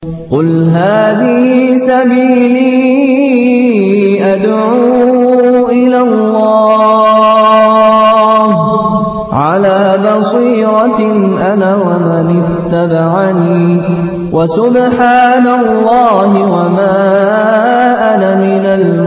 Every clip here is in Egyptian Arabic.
قُلْ هَٰذِهِ سَبِيلِي أَدْعُو إِلَى اللَّهِ ۚ عَلَىٰ بَصِيرَةٍ أَنَا وَمَنِ اتَّبَعَنِي ۖ وَسُبْحَانَ اللَّهِ وَمَا أَنَا مِنَ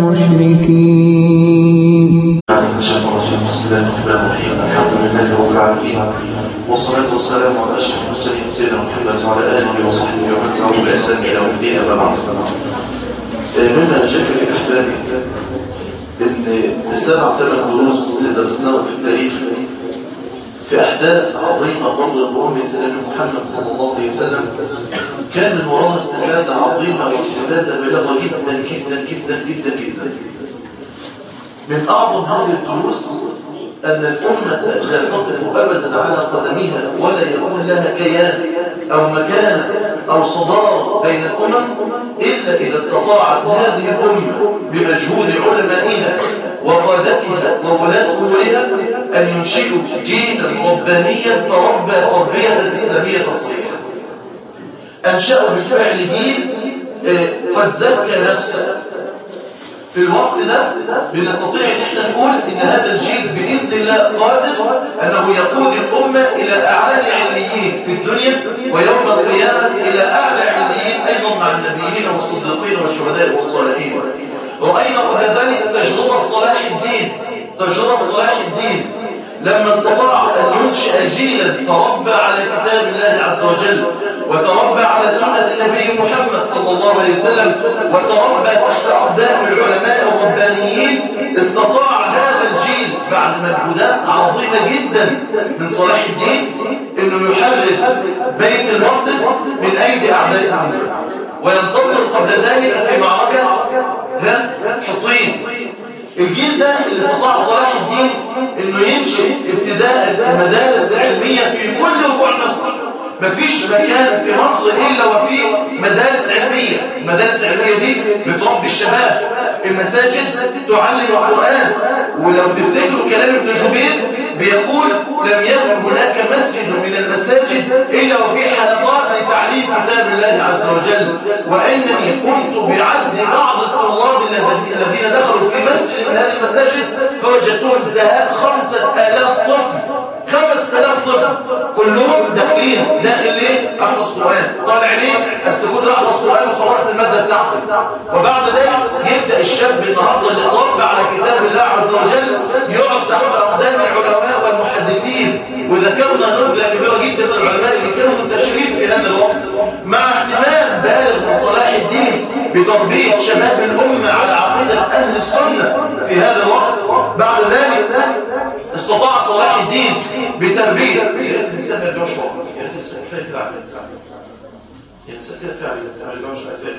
الْمُشْرِكِينَ بسم الله الرحمن الرحيم الحمد لله رب العالمين والصلاة والسلام على أشرف المرسلين سيدنا محمد وعلى آله وصحبه ومن تبعهم بإحسان إلى يوم الدين أما بعد مما نشك في أحبابي إن السبع ثمان دروس اللي درسناهم في التاريخ في أحداث عظيمة برضه المهم سيدنا محمد صلى الله عليه وسلم كان من وراها استفادة عظيمة واستفادة بلغة جدا جدا جدا جدا جدا من أعظم هذه الدروس أن الأمة لا تقف أبدا على قدمها ولا يكون لها كيان أو مكان أو صدار بين الأمم إلا إذا استطاعت هذه الأمة بمجهود علمائها وقادتها وولاة أمورها أن ينشئوا جيلا ربانيا تربى تربية إسلامية صحيحة أنشأوا بالفعل جيل قد زكى نفسه في الوقت ده بنستطيع ان احنا نقول ان هذا الجيل باذن الله قادر انه يقود الامه الى اعالي عليين في الدنيا ويوم القيامه الى اعلى عليين ايضا مع النبيين والصديقين والشهداء والصالحين راينا قبل ذلك تجربه صلاح الدين تجربه صلاح الدين لما استطاع ان ينشئ جيلا تربى على كتاب الله عز وجل وتربى على سنة النبي محمد صلى الله عليه وسلم وتربى تحت أقدام العلماء الربانيين استطاع هذا الجيل بعد مجهودات عظيمة جدا من صلاح الدين أنه يحرز بيت المقدس من أيدي أعداء الأمر وينتصر قبل ذلك في معركة حطين الجيل ده اللي استطاع صلاح الدين انه ينشئ ابتداء المدارس العلمية في كل ربوع مصر مفيش مكان في مصر إلا وفيه مدارس علمية المدارس العلمية دي بتربي الشباب المساجد تعلم القرآن ولو تفتكروا كلام ابن جبير بيقول لم يكن هناك مسجد من المساجد إلا وفيه حلقات لتعليم كتاب الله عز وجل وأنني قمت بعد بعض الطلاب الذين دخلوا في مسجد من هذه المساجد فوجدتهم زهاء خمسة آلاف طفل خمس تلاف طفل كلهم داخلين داخل ليه؟ احفظ قرآن طالع ليه؟ استجود احفظ قرآن وخلصت المادة بتاعتي وبعد ذلك يبدأ الشاب النهارده اللي اتربى على كتاب الله عز وجل يقعد تحت أقدام العلماء والمحدثين وذكرنا نبذة كبيرة جدا من العلماء اللي كانوا التشريف في هذا الوقت مع اهتمام بالغ من صلاح الدين بتربية شباب الأمة على عقيدة أهل السنة في هذا الوقت بعد ذلك استطاع صلاح الدين بتربية يا ريت الإنسان ما يرجعش ورا يا ريت الإنسان كفاية كده على يا الإنسان كده كفاية ما يرجعش كفاية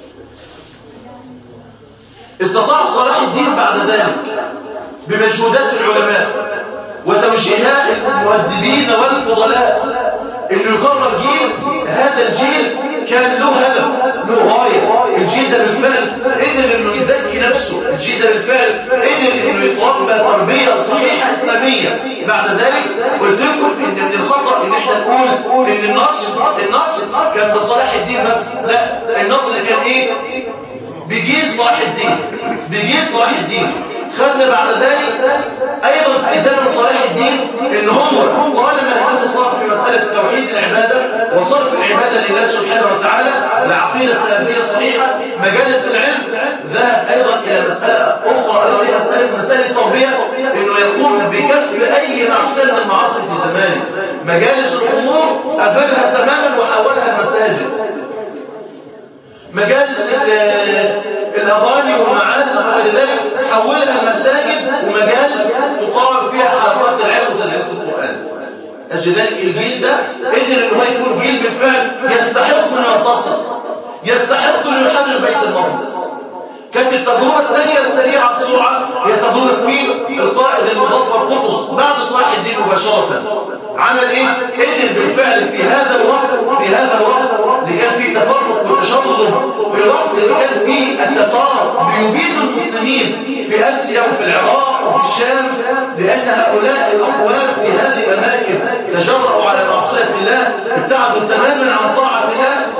استطاع صلاح الدين بعد ذلك بمجهودات العلماء وتوجيهات المؤدبين والفضلاء انه يخرج جيل هذا الجيل كان له هدف له غايه الجيل ده بالفعل قدر انه يزكي نفسه الجيل ده بالفعل قدر انه يتربى تربيه صحيحه اسلاميه بعد ذلك قلت لكم ان من الخطا ان احنا نقول ان النصر النصر كان بصلاح الدين بس لا النصر كان ايه بجيل صلاح الدين بجيل صلاح الدين خدنا بعد ذلك ايضا في زمن صلاح الدين ان هو طالما انه صار في مساله توحيد العباده وصرف العباده لله سبحانه وتعالى العقيده السلفيه الصحيحه مجالس العلم ذهب ايضا الى مساله اخرى الا وهي مساله مسائل التربيه انه يقوم بكف اي معصيه من المعاصي في زمانه مجالس الامور قفلها تماما وحولها المساجد مجالس الأغاني والمعازف ولذلك حولها المساجد ومجالس تقام فيها حلقات العلم وتدريس القرآن أجل ذلك الجيل ده قدر إن هو يكون جيل بالفعل يستحق أن ينتصر يستحق أن يحرر بيت المقدس كانت التجربة الثانية السريعة بسرعة هي تجربة مين؟ القائد المظفر قطز بعد صلاح الدين مباشرة عمل ايه؟ قدر بالفعل في هذا الوقت في هذا الوقت اللي كان فيه تفرق وتشرذم في الوقت اللي كان فيه التتار بيبيدوا المسلمين في اسيا وفي العراق وفي الشام لان هؤلاء الاقوام في هذه الاماكن تجرؤوا على معصيه الله ابتعدوا تماما عن طاعه الله قدر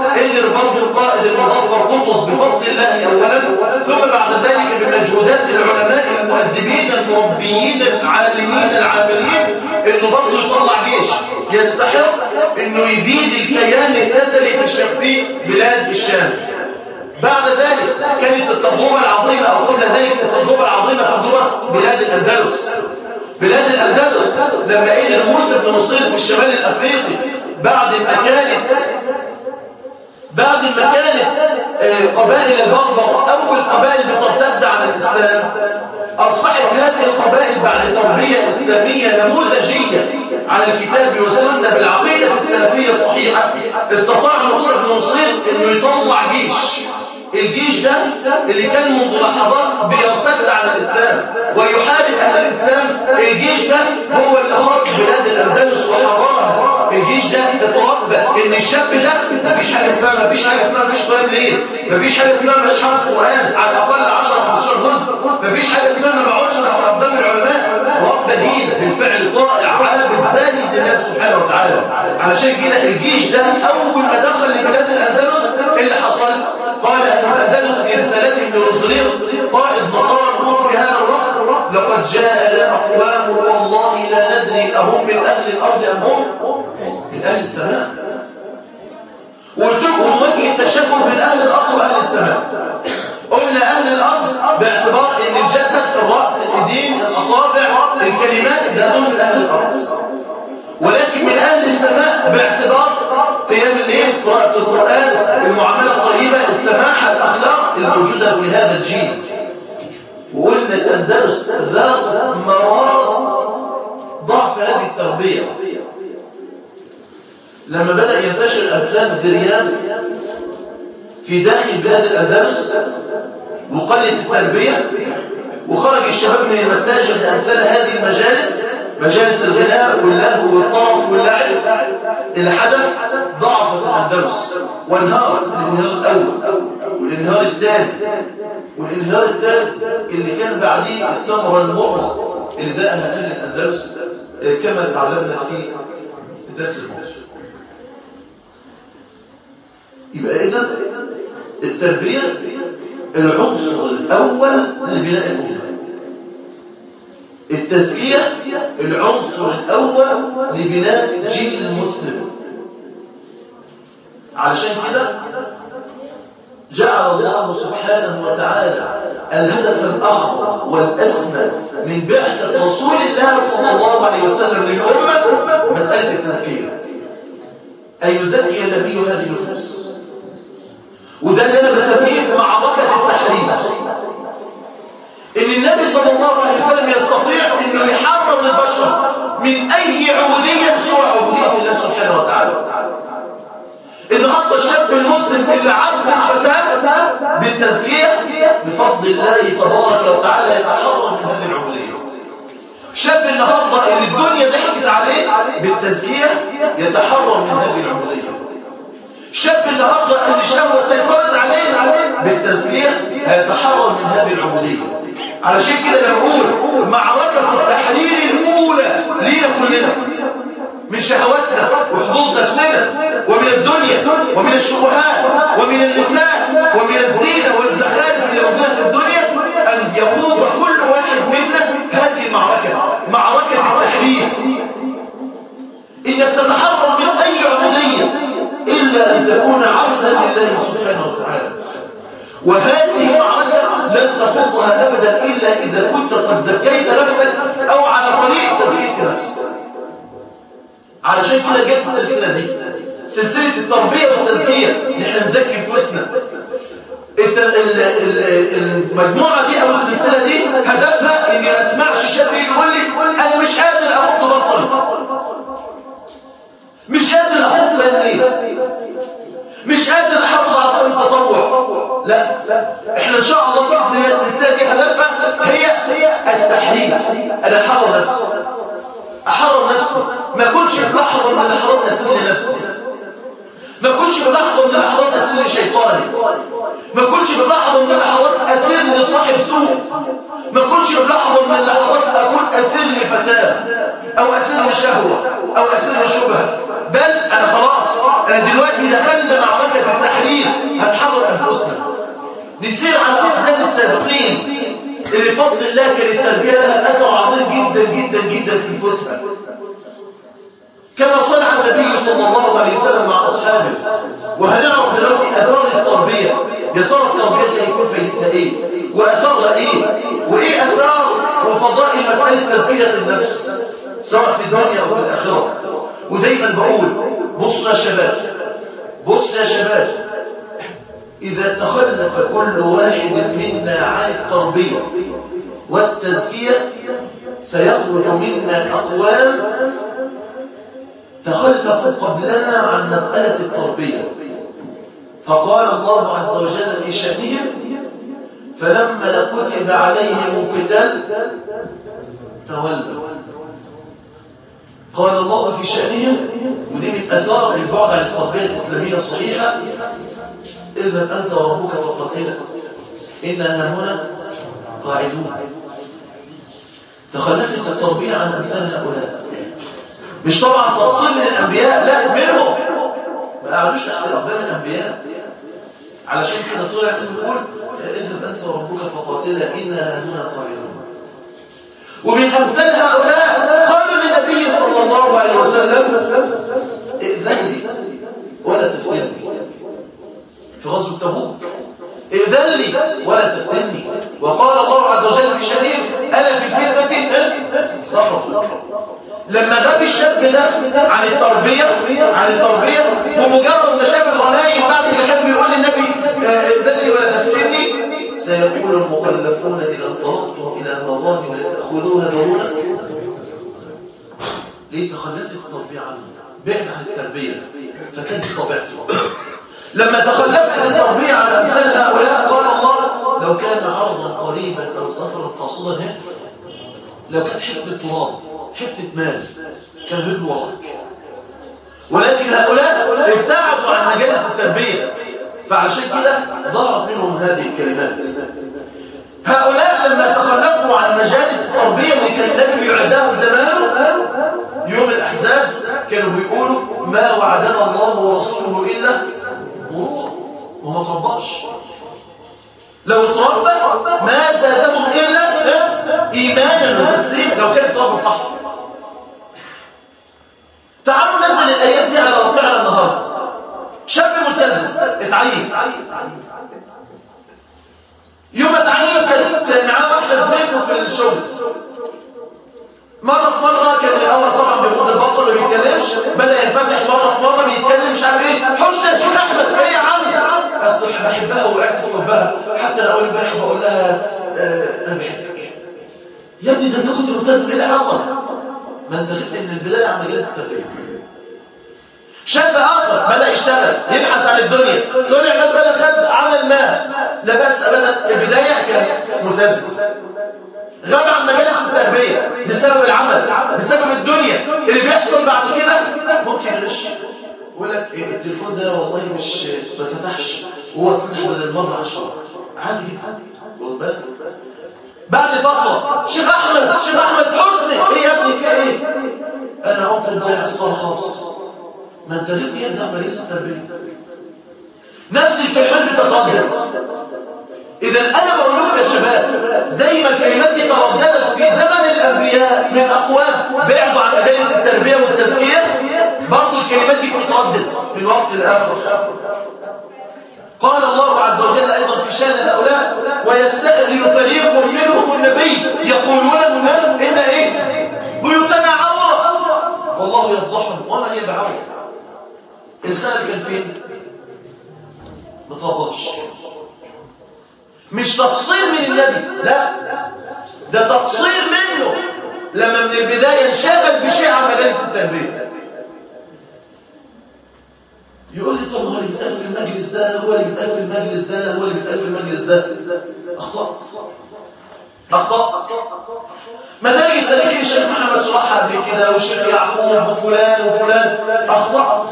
برضه القائد المظفر قطز بفضل الله أولا ثم بعد ذلك بمجهودات العلماء المؤدبين المربيين العالمين العاملين انه برضه يطلع جيش يستحق انه يبيد الكيان التتري في بلاد الشام بعد ذلك كانت التجربة العظيمة أو قبل ذلك التجربة العظيمة تجربة بلاد الأندلس بلاد الأندلس لما إيه موسى بن نصير في الشمال الأفريقي بعد ما كانت بعد ما كانت آه، قبائل البربر أول قبائل بترتد عن الإسلام أصبحت هذه القبائل بعد تربية إسلامية نموذجية على الكتاب والسنة بالعقيدة السلفية الصحيحة استطاع موسى بن نصير أنه يطلع جيش الجيش ده اللي كان منذ لحظات بيرتد عن الإسلام ويحارب أهل الإسلام الجيش ده هو اللي خاض بلاد الأندلس وحررها الجيش ده اتربى ان الشاب ده مفيش حاجه اسمها مفيش حاجه اسمها مفيش قيام ليه مفيش حاجه اسمها مش حافظ قران على الاقل 10 15 جزء مفيش حاجه اسمها ما بقعدش قدام العلماء رب دين بالفعل طائع عابد زاهد لله سبحانه وتعالى علشان كده الجيش ده اول ما دخل لبلاد الاندلس اللي حصل قال أن الأندلس في رسالته من الزرير قائد نصارى القدس في هذا الوقت لقد جاءنا أقوام والله لا ندري أهم من أهل الأرض أم هم من أهل السماء وقلت لكم وجه التشبه بين أهل الأرض وأهل السماء قلنا أهل الأرض باعتبار أن الجسد الرأس الإيدين الأصابع الكلمات ده دول من أهل الأرض ولكن من أهل السماء باعتبار قيام الليل قراءة القرآن المعاملة الطيبة السماحة الأخلاق الموجودة في هذا الجيل وقلنا الأندلس ذاقت مرارة ضعف هذه التربية لما بدأ ينتشر أفلام الذريان في داخل بلاد الأندلس وقلة التربية وخرج الشباب من المساجد لأمثال هذه المجالس مجالس الغناء واللهو والطرف واللعب اللي حدث ضعفت الأندلس وانهارت الانهيار الأول والانهيار الثاني والانهيار الثالث اللي كان بعديه الثمرة المرة اللي داءها أهل الأندلس كما تعلمنا في الدرس الماضي يبقى إذا التربية العنصر الأول لبناء الأمة التزكية العنصر الأول لبناء جيل المسلم علشان كده جعل الله سبحانه وتعالى الهدف الأعظم والأسمى من بعثة رسول الله صلى الله عليه وسلم للأمة مسألة التزكية أن يزكي النبي هذه النفوس وده اللي أنا بسميه معركة التحريز ان النبي صلى الله عليه وسلم يستطيع انه يحرر البشر من اي عبودية سوى عبودية الله سبحانه وتعالى النهارده الشاب المسلم اللي عبد الفتاة بالتزكية بفضل الله تبارك وتعالى يتحرر من هذه العبودية شاب النهارده اللي الدنيا ضحكت عليه بالتزكية يتحرر من هذه العبودية شاب النهارده اللي الشهوة سيطرت عليه بالتزكية هيتحرر من هذه العبودية علشان كده انا بقول معركة التحرير الأولى لينا كلنا من شهواتنا وحظوظ نفسنا ومن الدنيا ومن الشبهات ومن النساء ومن الزينة والزخارف اللي موجودة في الدنيا أن يخوض كل واحد منا هذه المعركة معركة التحرير إنك تتحرر من أي عبودية إلا أن تكون عبدا لله سبحانه وتعالى وهذه المعركة لن تخوضها أبدا إلا إذا كنت قد زكيت نفسك أو على طريق تزكية نفس علشان كده جت السلسلة دي سلسلة التربية والتزكية نحن نزكي نفوسنا المجموعة دي أو السلسلة دي هدفها إني ما اسمعش شاب يقول لي أنا مش قادر أغض بصري مش قادر أحط ليه مش قادر أحافظ على صلاة التطوع لا احنا ان شاء الله باذن الله السلسله دي هدفها هي التحريف انا احرر نفسي احرر نفسي ما كنتش في لحظه من اللحظات اسير لنفسي ما كنتش في لحظه من اللحظات اسير لشيطاني ما كنتش في لحظه من اللحظات اسير لصاحب سوء ما كنتش في لحظه من اللحظات اكون اسير لفتاه او اسير لشهوه او اسير لشبهه بل أنا خلاص أنا دلوقتي دخلنا معركة التحرير هنحرر أنفسنا نسير على أقدام السابقين اللي بفضل الله كان التربية لها أثر عظيم جدا جدا جدا في نفوسها كما صنع النبي صلى الله عليه وسلم مع أصحابه وهنعرف دلوقتي أثار التربية يا ترى التربية دي هيكون فايدتها إيه وأثارها إيه وإيه أثار وفضائل مسألة تزكية النفس سواء في الدنيا أو في الآخرة ودايما بقول بصوا يا شباب بصوا يا شباب إذا تخلف كل واحد منا عن التربية والتزكية سيخرج منا أقوال تخلفوا قبلنا عن مسألة التربية فقال الله عز وجل في شأنهم فلما كتب عليهم القتال تولوا قال الله في شأنهم ودي من أثار البعد عن التربية الإسلامية الصحيحة اذهب أنت وربك فقاتلا إنها هنا قاعدون تخلفت التربية عن أمثال هؤلاء مش طبعا تفصيل من الأنبياء لا منهم ما قعدوش تحت أقدام الأنبياء علشان كده طلع انه يقول اذهب أنت وربك فقاتلا إنها هنا قاعدون ومن أمثال هؤلاء قالوا للنبي صلى الله عليه وسلم ائذن لي ولا تفتني في غزوة تبوك ائذن لي ولا تفتني وقال الله عز وجل في شريف ألا في الفتنة سقطوا لما غاب الشاب ده عن التربية عن التربية ومجرد ما شاف الغنايم بعد ما كان بيقول للنبي ائذن لي ولا تفتني سيقول المخلفون إذا انطلقتم إلى المغانم لتأخذوها ذرونا ليه تخلفت التربية عنه بعد عن التربية فكانت طبيعته لما تخلفت التربية على أمثال هؤلاء قال الله لو كان عرضا قريبا أو سفرا قاصدا لو كانت حفظة تراب حفظة مال كان هدم وراك ولكن هؤلاء ابتعدوا عن مجالس التربية فعشان كده ظهرت منهم هذه الكلمات هؤلاء لما تخلفوا عن مجالس التربية اللي كان النبي بيعدها زمانه يوم الأحزاب كانوا بيقولوا ما وعدنا الله ورسوله إلا غرورا وما ترباش لو اتربى ما زادهم إلا إيمانا وتسليم لو كان اتربى صح تعالوا نزل الآيات دي على واقعنا النهارده شاب ملتزم اتعين يوم اتعين كان معاه واحده زميلته في الشغل مرة في مرة كان الأول طبعا بيغض البصر ما بيتكلمش بدأ يفتح مرة في مرة بيتكلم مش عارف إيه حسن يا شيخ أحمد إيه يا عم أصل بحبها وقعت في حبها حتى أنا أول امبارح بقول لها آه أنا بحبك يا ابني ده أنت كنت ملتزم إيه اللي حصل؟ ما أنت غبت من البداية عن مجالس التربية شاب آخر بدأ يشتغل يبحث عن الدنيا طلع مثلا خد عمل ما لا بس أبدا البداية كان ملتزم غاب عن مجالس التربية بسبب العمل بسبب الدنيا اللي بيحصل بعد كده ممكن يغش يقول لك إيه التليفون ده والله مش ما فتحش هو اتفتح بدل مرة 10 عادي جدا خد بالك بعد فترة شيخ أحمد شيخ أحمد حسني إيه يا ابني في إيه؟ أنا قمت مضيع الصلاة خالص ما أنت غبت يبدأ مجالس التربية نفس الكلمات بتتردد إذا أنا بقول لكم يا شباب زي ما الكلمات دي ترددت في زمن الأنبياء من أقوام بعدوا عن مجالس التربية والتزكية برضه الكلمات دي بتتردد من وقت لآخر قال الله عز وجل أيضا في شأن هؤلاء ويستأذن فريق منهم النبي يقولون من إن إيه بيوتنا عورة والله يفضحهم وما هي بعورة الخلل كان فين ما طبقش مش تقصير من النبي لا ده تقصير منه لما من البداية انشغل بشيء عن مجالس التربية يقول لي طب هو اللي بيتقال في المجلس ده هو اللي بيتقال في المجلس ده هو اللي بيتقال في المجلس ده اخطأت اخطأت مدارج السالكين الشيخ محمد شرحها قبل كده والشيخ يعقوب وفلان وفلان اخطأت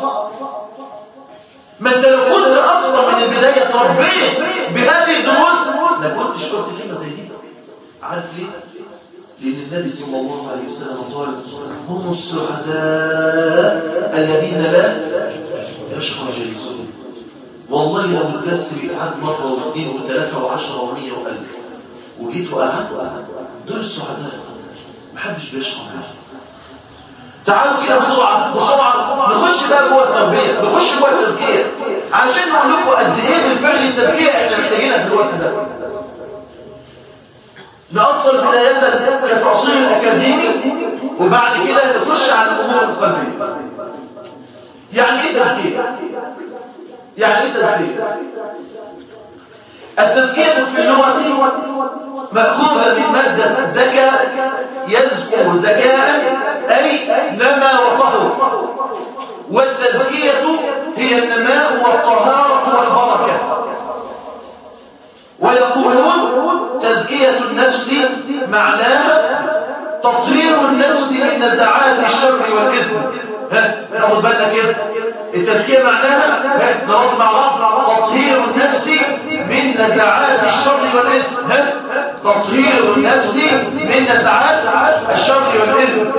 ما انت لو كنت اصلا من البدايه تربيت بهذه الدروس لا كنتش قلت كلمه زي دي عارف ليه لأن النبي صلى الله عليه وسلم قال هم السعداء الذين لا يشقى جلسهم والله لو الدرس بيتعاد مرة واثنين وثلاثة وعشرة ومية وألف وجيت وقعدت دول السعداء محدش بيشقى معاهم تعالوا كده بسرعة بسرعة نخش بقى جوه التربية نخش جوه التزكية علشان نقول لكم قد ايه بالفعل التزكية احنا محتاجينها في الوقت ده نأصل بداية كتأصيل أكاديمي وبعد كده نخش على الأمور القلبية يعني ايه تزكية؟ يعني ايه تزكية؟ التزكية في اللغة مأخوذة من مادة زكى يزكو زكاء أي نما وطهر والتزكية هي النماء والطهارة والبركة ويقولون تزكية النفس معناها تطهير النفس من نزعات الشر والإثم ها ناخد بالنا كده التزكية معناها ها نقعد مع بعض تطهير النفس من نزعات الشر والإثم ها تطهير النفس من نزعات الشر والإثم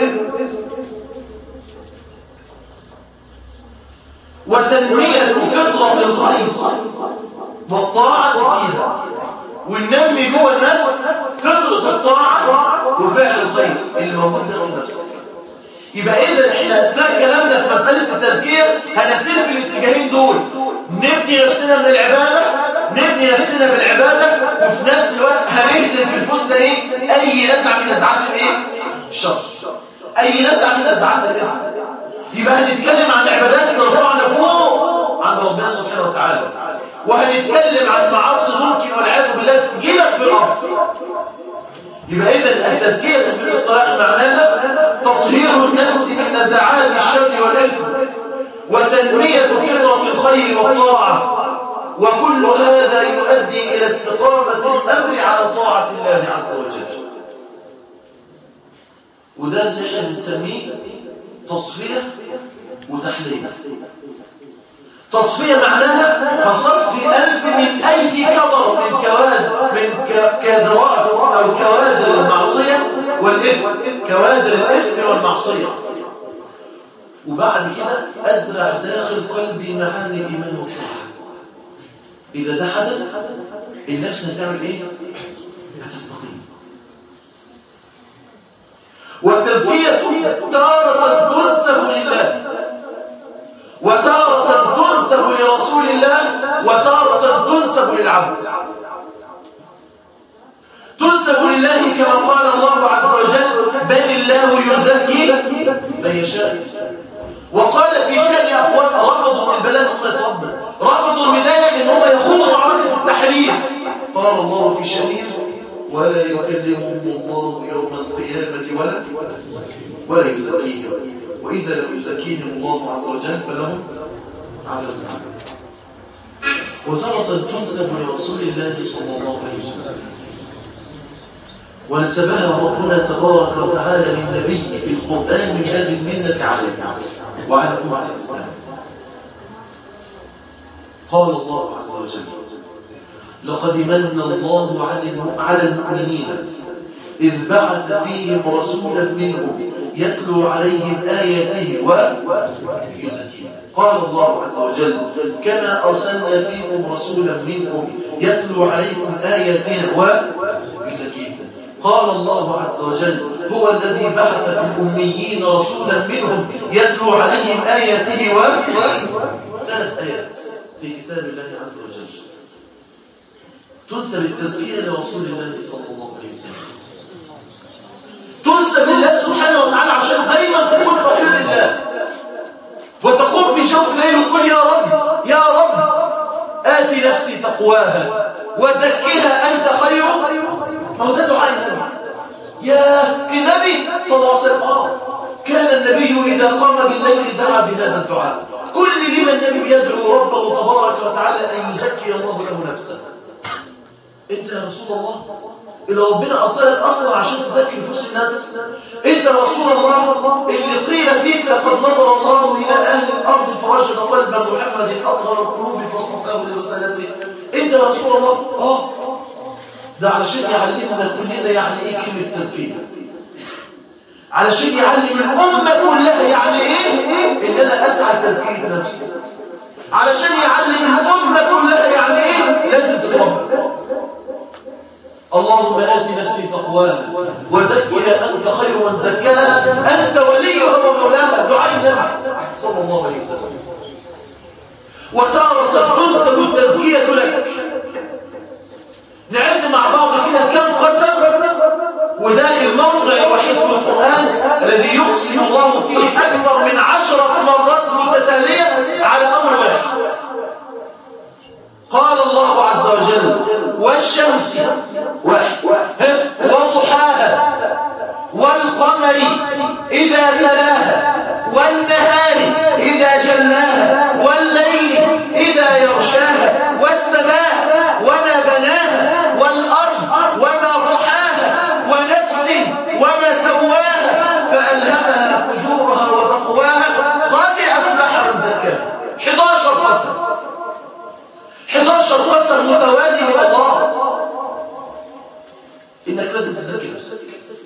وتنمية فطرة الخير والطاعة فيها وننمي جوه النفس فطرة الطاعة وفعل الخير اللي موجود داخل نفسك يبقى إذا إحنا أثناء كلامنا في مسألة التزكية هنسير في الاتجاهين دول نبني نفسنا من العبادة نبني نفسنا بالعبادة وفي نفس الوقت هنهدم في الفوز ده إيه؟ أي نزعة من نزعات الإيه؟ الشر أي نزعة من نزعات الإثم يبقى هنتكلم عن عبادات ترفعنا فوق عند ربنا سبحانه وتعالى وهنتكلم عن معاصي ممكن والعياذ بالله تجيلك في الارض يبقى اذا التزكيه في الاصطلاح معناها تطهير النفس من نزعات الشر والاثم وتنميه فطره الخير والطاعه وكل هذا يؤدي الى استقامه الامر على طاعه الله عز وجل وده اللي احنا بنسميه تصفيه وتحليه تصفية معناها هصفي قلبي من أي كدر من كوادر من كادرات أو كوادر المعصية والإثم كوادر الإثم والمعصية وبعد كده أزرع داخل قلبي معاني الإيمان والطاعة إذا ده حدث النفس هتعمل إيه؟ هتستقيم والتزكية تارة تنسب لله وتارة تنسب لرسول الله وتارة تنسب للعبد تنسب لله كما قال الله عز وجل بل الله يزكي من يشاء وقال في شأن أقوام رفضوا من بلاد أمة ربنا رفضوا البداية إن هم يخوضوا معركة التحريف قال الله في شأنهم ولا يكلمهم الله يوم القيامة ولا ولا يزكيهم وإذا لم يزكيهم الله عز وجل فلهم عذاب وتارة تنسب لرسول الله صلى الله عليه وسلم ونسبها ربنا تبارك وتعالى للنبي في القرآن من هذه المنة عليه وعلى أمة الإسلام قال الله عز وجل لقد من الله على المؤمنين إذ بعث فيهم رسولا منهم يتلو عليهم آياته ويزكيهم قال الله عز وجل كما أرسلنا فيكم رسولا منكم يتلو عليكم آياتنا ويزكيكم قال الله عز وجل هو الذي بعث في الأميين رسولا منهم يتلو عليهم آياته و ثلاث آيات في كتاب الله عز وجل تنسب التزكية لرسول الله صلى الله عليه وسلم تنسب لله سبحانه وتعالى عشان دايما تكون فقير لله وتقوم في شوق الليل وتقول يا رب يا رب آتي نفسي تقواها وزكيها أنت خير ما هو ده دعاء النبي يا النبي صلى الله عليه وسلم آه كان النبي إذا قام بالليل دعا بهذا الدعاء كل لما النبي يدعو ربه تبارك وتعالى أن يزكي الله له نفسه أنت يا رسول الله اللي ربنا أصلك أصلا عشان تزكي نفوس الناس أنت يا رسول الله اللي قيل فيك لقد نظر الله إلى أهل الأرض فوجد قلب محمد أطهر القلوب فاصطفاه لرسالته أنت يا رسول الله آه ده علشان يعلمنا كلنا يعني إيه كلمة تزكية علشان يعلم الأمة كلها يعني إيه إن أنا أسعى لتزكية نفسي علشان يعلم الأمة كلها يعني إيه لازم تتربى اللهم آت نفسي تقواها وزكها أنت خير من زكاها أنت وليها ومولاها دعاء النبي صلى الله عليه وسلم وتارة تنسب التزكية لك نعد مع بعض كده كم قسم وده الموضع الوحيد في القرآن الذي يقسم الله فيه أكثر من عشرة مرات متتالية على أمر واحد قال الله عز وجل والشمس واحد وضحاها والقمر إذا تلاها والنهار إذا جلاها والليل إذا يغشاها والسماء وما بناها والأرض وما ضحاها ونفس وما سواها فألهمها فجورها وتقواها قد أفلح من زكاها 11 قسم 11 قسم متوالي من الله إنك لازم تزكي نفسك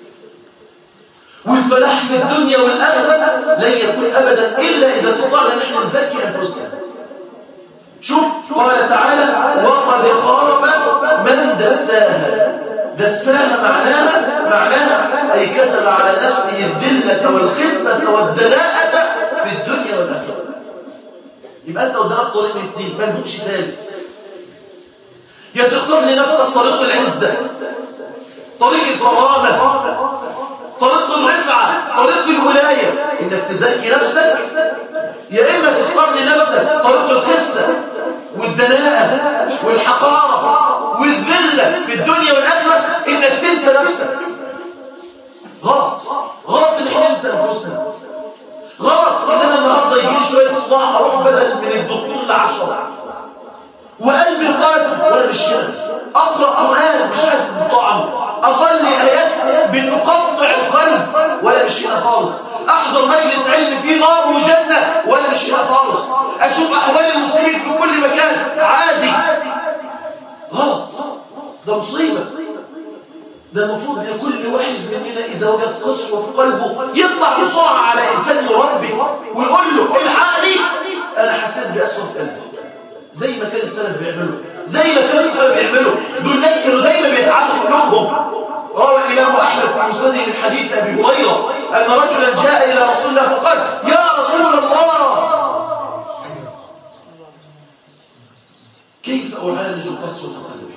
والفلاح في الدنيا والآخرة لن يكون أبدا إلا إذا استطعنا نحن نزكي أنفسنا شوف قال تعالى وقد خاب من دساها دساها معناها معناها أي كتب على نفسه الذلة والخسة والدناءة في الدنيا والآخرة يبقى أنت قدامك طريق من اثنين ما لهمش ثالث يا تختار لنفسك طريق العزة طريق الكرامة طريق الرفعة طريق الولاية إنك تزكي نفسك يا إما تختار لنفسك طريق الخسة والدناءة والحقارة والذلة في الدنيا والآخرة إنك تنسى نفسك غلط غلط إن احنا ننسى أنفسنا غلط إن أنا النهاردة يجي لي شوية صداع أروح بدل من الدكتور لعشرة وقلبي قاسي وأنا مش كده أقرأ قرآن مش حاسس بطعم أصلي آيات بتقطع القلب ولا مش هنا خالص أحضر مجلس علم فيه نار وجنة ولا مش هنا خالص أشوف أحوال المسلمين في كل مكان عادي غلط ده مصيبة ده المفروض لكل واحد مننا إذا وجد قسوة في قلبه يطلع بسرعة على إنسان مربي ويقول له الحقني أنا حسيت بأسوأ في قلبي زي ما كان السلف بيعملوا زي ما كان الصحابه بيعملوا دول ناس كانوا دايما بيتعاملوا قلوبهم روى الامام احمد في مسنده من حديث ابي هريره ان رجلا جاء الى رسول الله فقال يا رسول الله كيف اعالج قسوه قلبي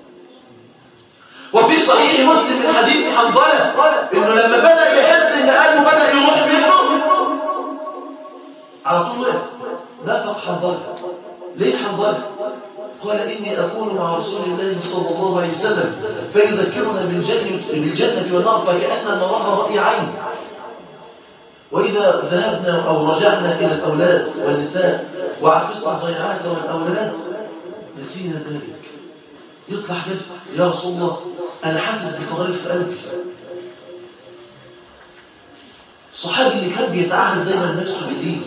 وفي صحيح مسلم من حديث حنظله انه لما بدا يحس ان قلبه بدا يروح منه على طول وقف نفق حنظله ليه حنظله قال إني أكون مع رسول الله صلى الله عليه وسلم فيذكرنا بالجنة, بالجنة والنار فكأن نراها رأي عين وإذا ذهبنا أو رجعنا إلى الأولاد والنساء وعفزنا الضيعات والأولاد نسينا ذلك يطلع كده يا رسول الله أنا حاسس بتغير في قلبي الصحابي اللي كان بيتعهد دايما نفسه بالليل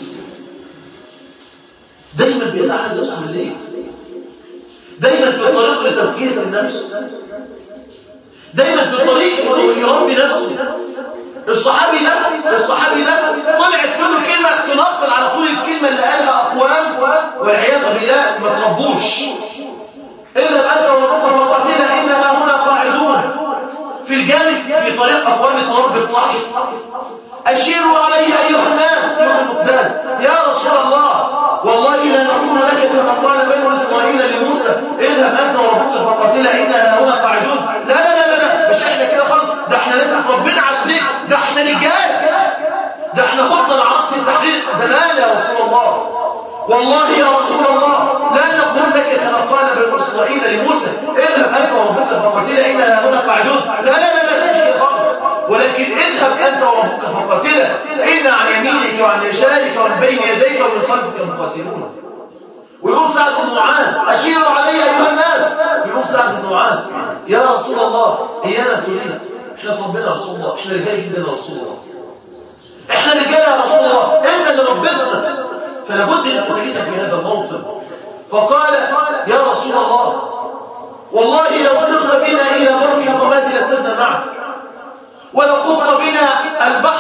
دايما بيتعهد نفسه بالليل دايما في طريق لتزكية النفس دايما في طريق انه يربي نفسه الصحابي ده الصحابي ده طلعت منه كلمة تنقل على طول الكلمة اللي قالها أقوام والعياذ بالله ما تربوش اذهب أنت وربك فقاتلا إنها هنا قاعدون في الجانب في طريق أقوام تربت صح أشيروا علي أيها الناس يوم المقداد يا رسول الله والله لا نقول لك كما قال بنو إسرائيل لموسى اذهب أنت وربك فقاتلا إننا هنا قاعدون لا لا لا لا مش احنا كده خالص ده احنا لسه ربنا على ايديك ده احنا رجال ده احنا خطنا معركة التحرير زمان يا رسول الله والله يا رسول الله لا نقول لك كما قال بنو إسرائيل لموسى اذهب أنت وربك فقاتلا إننا هنا قاعدون لا لا لا لا مش كده خالص ولكن اذهب أنت وربك فقاتلا إن عن يمينك وعن يسارك ومن بين يديك ومن خلفك مقاتلون ويقول سعد بن معاذ أشيروا علي أيها الناس ويقول سعد بن معاذ يا رسول الله إيانا تريد احنا ربنا يا رسول الله احنا رجال جدا يا رسول الله احنا رجال يا رسول الله انت اللي ربنا فلا بد ان تجدنا في هذا الموطن فقال يا رسول الله والله لو سرت بنا إلى برك الرماد لسرنا معك ولو خضت بنا البحر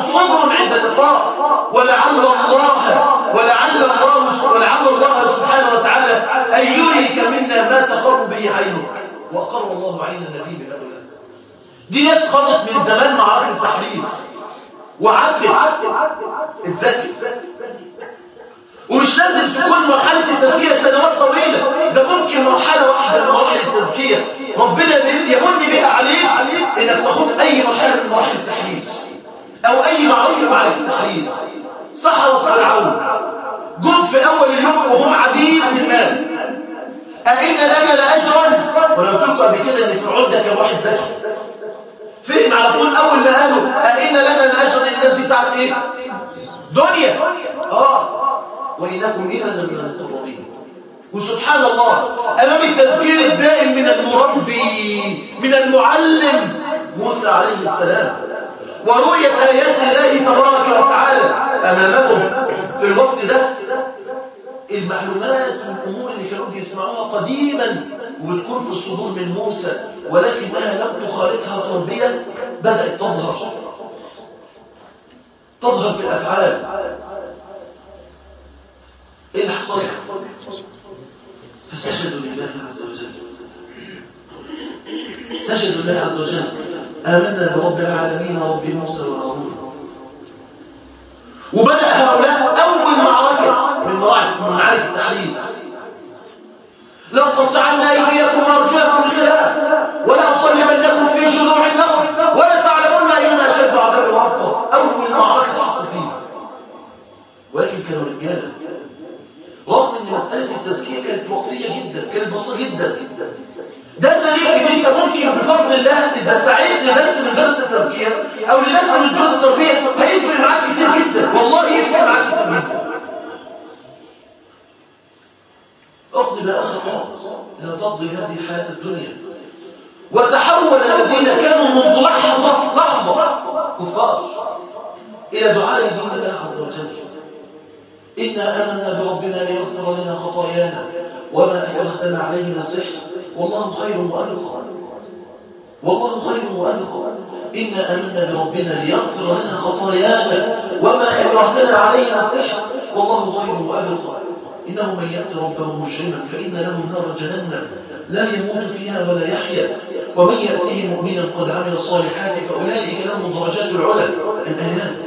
صبر عند اللقاء ولعل الله ولعل الله ولعل الله سبحانه وتعالى أن يريك منا ما تقر به عينك وأقر الله عين النبي بهؤلاء دي ناس خرجت من زمان معركة التحريز وعدت اتزكت ومش لازم تكون مرحلة التزكية سنوات طويلة ده ممكن مرحلة واحدة من مراحل التزكية ربنا يمن بها عليك انك تاخد اي مرحلة من مراحل التحريز او اي معروف من معارك التحريز سحرة فرعون جم في اول اليوم وهم عبيد للمال أئن لنا لأجرا وانا قلت لكم قبل كده ان فرعون ده كان واحد ذكي فهم على طول اول ما قالوا أئن لنا لأجرا الناس دي بتاعت ايه دنيا اه وإنكم إذا لمن المقربين وسبحان الله أمام التذكير الدائم من المربي من المعلم موسى عليه السلام ورؤية آيات الله تبارك وتعالى أمامهم في الوقت ده المعلومات والأمور اللي كانوا بيسمعوها قديما وبتكون في الصدور من موسى ولكنها لم تخالطها تربية بدأت تظهر تظهر في الأفعال ايه اللي حصل فسجدوا لله عز وجل سجدوا لله عز وجل آمنا برب العالمين رب موسى وهارون وبدأ هؤلاء أول معركة من معارك التحريز لو قطعنا أيديكم وأرجلكم من خلاف ولا أصلبنكم في جذوع النخل ولا تعلمون أينا أشد عذاب وأبقى أول معركة تحصل فيها ولكن كانوا رجالا رغم ان مسألة التزكية كانت وقتية جدا كانت بسيطة جدا ده دليل ان انت ممكن بفضل الله اذا سعيت لدرس من درس التزكية او لدرس من درس التربية هيفرق معاك كتير جدا والله يفرق معاك كتير جدا اقضي ما اخذ ان تقضي هذه الحياة الدنيا وتحول الذين كانوا منذ لحظة لحظة كفار الى دعاء دين الله عز وجل إنا آمنا بربنا ليغفر لنا خطايانا وما أكرهتنا عليه من السحر والله خير وأبقى والله خير وأبقى إنا آمنا بربنا ليغفر لنا خطايانا وما أكرهتنا عليه من السحر والله خير وأبقى إنه من يأتي ربه مجرما فإن له نار جهنم لا يموت فيها ولا يحيا ومن يأتيه مؤمنا قد عمل الصالحات فأولئك لهم درجات العلى الآيات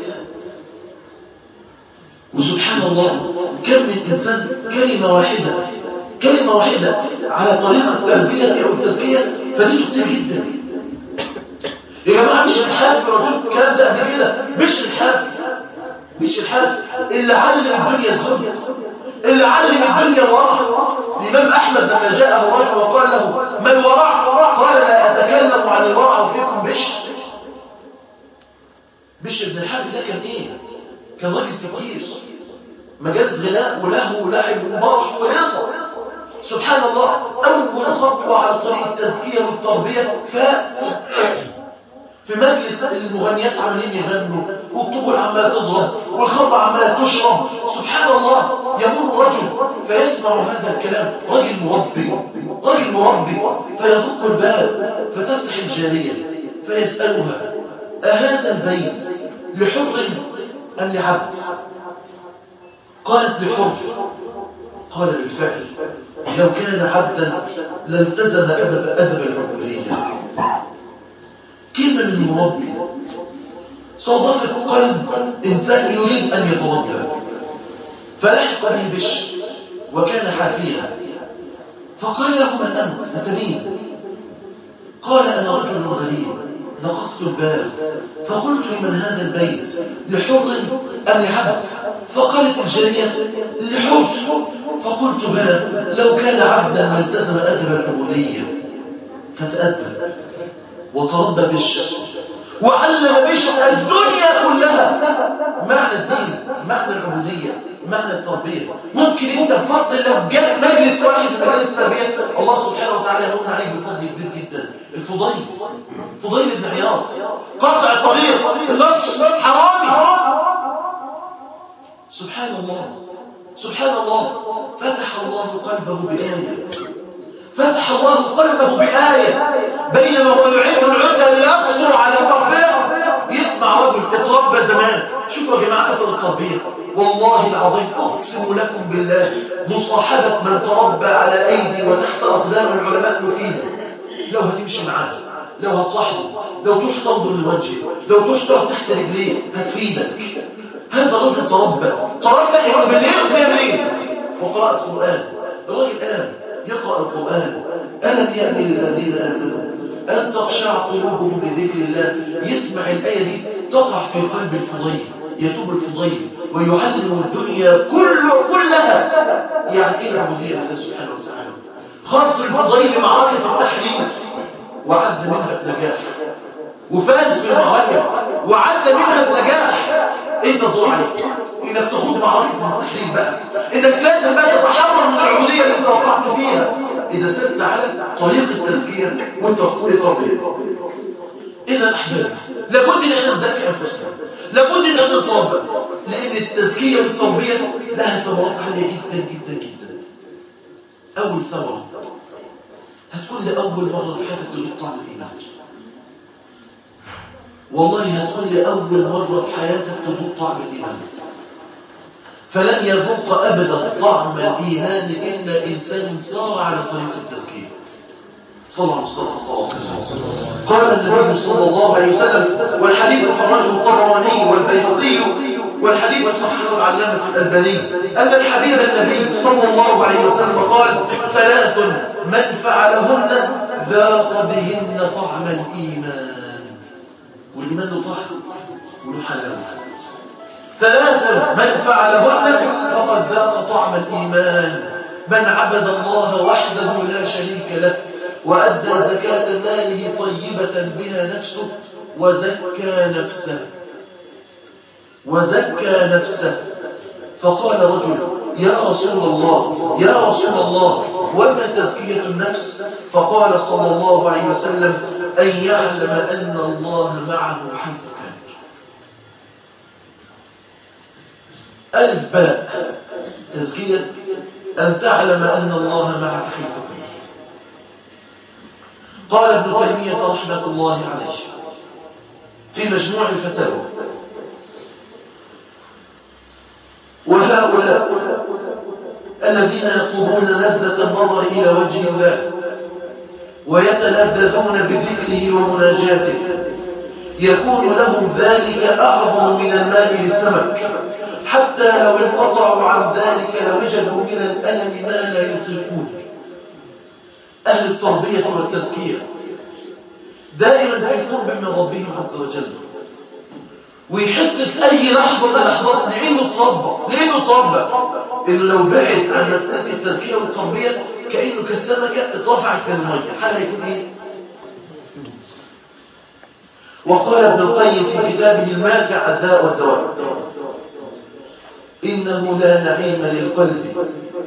وسبحان الله كم من إنسان كلمة واحدة كلمة واحدة على طريق التربية أو التزكية فديته كتير جدا يا جماعة مش الحافي لو قلت الكلام ده قبل كده مش الحافي مش الحافي اللي علم الدنيا الزهد اللي علم الدنيا الورع الإمام أحمد لما جاءه رجل وقال له ما الورع قال لا أتكلم عن الورع وفيكم بشر بشر بن الحافي ده كان إيه كان راجل سكير مجالس غناء ولهو ولعب ومرح ويصر سبحان الله أول خطوة على طريق التزكية والتربية ف في مجلس المغنيات عمالين يغنوا والطبول عمالة تضرب والخمر عمالة تشرب سبحان الله يمر رجل فيسمع هذا الكلام رجل مربي رجل مربي فيدق الباب فتفتح الجارية فيسألها أهذا البيت لحر أم لعبد قالت لحر قال بالفعل لو كان عبدا لالتزم أدب, أدب العبودية كلمة من المربي صادفت قلب إنسان يريد أن يتربى فلحق به بش وكان حافيا فقال له من أنت أنت مين قال أنا رجل غريب دققت الباب فقلت لمن هذا البيت لحر أم لعبد فقالت الجارية لحر فقلت بلى لو كان عبدا لالتزم أدب العبودية فتأدب وتربى بش وعلم بش الدنيا كلها معنى الدين معنى العبودية معنى التربية ممكن انت بفضل الله جاء مجلس واحد من مجالس التربية الله سبحانه وتعالى يقول عليك بفضل كبير جدا الفضيل فضيل بن عياض قطع الطريق النص حرامي سبحان الله سبحان الله فتح الله قلبه بآية فتح الله قلبه بآية بينما هو يعد العدة ليصبر على ترفيه يسمع مع رجل اتربى زمان شوفوا يا جماعة أثر التربية والله العظيم أقسم لكم بالله مصاحبة من تربى على أيدي وتحت أقدام العلماء مفيدة لو هتمشي معاه لو هتصاحبه لو تروح تنظر لوجهه لو تروح تقعد تحت رجليه هتفيدك هذا رجل تربى تربى يوم بالليل وقيام ليل وقراءة قرآن الراجل قام يقرأ القرآن ألم يأتي للذين آمنوا أن تخشع قلوبهم بذكر الله يسمع الآية دي تقع في قلب الفضيل يتوب الفضيل ويعلم الدنيا كل كلها يعني إيه العبودية لله سبحانه وتعالى خرج الفضيل معركة التحريز وعد منها بنجاح وفاز في المعركة وعد منها بنجاح انت الدور عليك انك تخوض معركة التحرير بقى انك لازم بقى تتحرر من العبودية اللي انت وقعت فيها اذا سرت على طريق التزكية وانت التربية اذا احبابي لابد ان احنا نزكي انفسنا لابد ان احنا نتربى لان التزكية والتربية لها ثمرات عالية جدا جدا جدا اول ثمرة هتكون لأول مرة في حياتك تذوق طعم الإيمان والله هتكون لأول مرة في حياتك تذوق طعم الإيمان فلن يذوق أبدا طعم الإيمان إلا إنسان سار على طريق التزكية صلى الله عليه وسلم قال النبي صلى الله عليه وسلم والحديث خرجه الطبراني والبيهقي والحديث صححه العلامة الألباني أن الحبيب النبي صلى الله عليه وسلم قال ثلاث من فعلهن ذاق بهن طعم الإيمان والإيمان له طعم وله حلاوة ثلاث من فعلهن فقد ذاق طعم الإيمان من عبد الله وحده لا شريك له وأدى زكاة ماله طيبة بها نفسه وزكى نفسه وزكى نفسه فقال رجل يا رسول الله يا رسول الله وما تزكية النفس فقال صلى الله عليه وسلم أن يعلم أن الله معه حيث كان ألف باء تزكية أن تعلم أن الله معك حيث كنت قال ابن تيمية رحمة الله عليه في مجموع الفتاوى وهؤلاء الذين يطلبون لذة النظر إلى وجه الله ويتلذذون بذكره ومناجاته يكون لهم ذلك أعظم من الماء للسمك حتى لو انقطعوا عن ذلك لوجدوا من الألم ما لا يطيقون أهل التربية والتزكية دائما في قرب من ربهم عز وجل ويحس في أي لحظة من اللحظات لأنه تربى لأنه تربى إنه لو بعد عن مسألة التزكية والتربية كأنه كالسمكة اترفعت من المية حالها يكون إيه؟ وقال ابن القيم في كتابه الماتع الداء والدواء إنه لا نعيم للقلب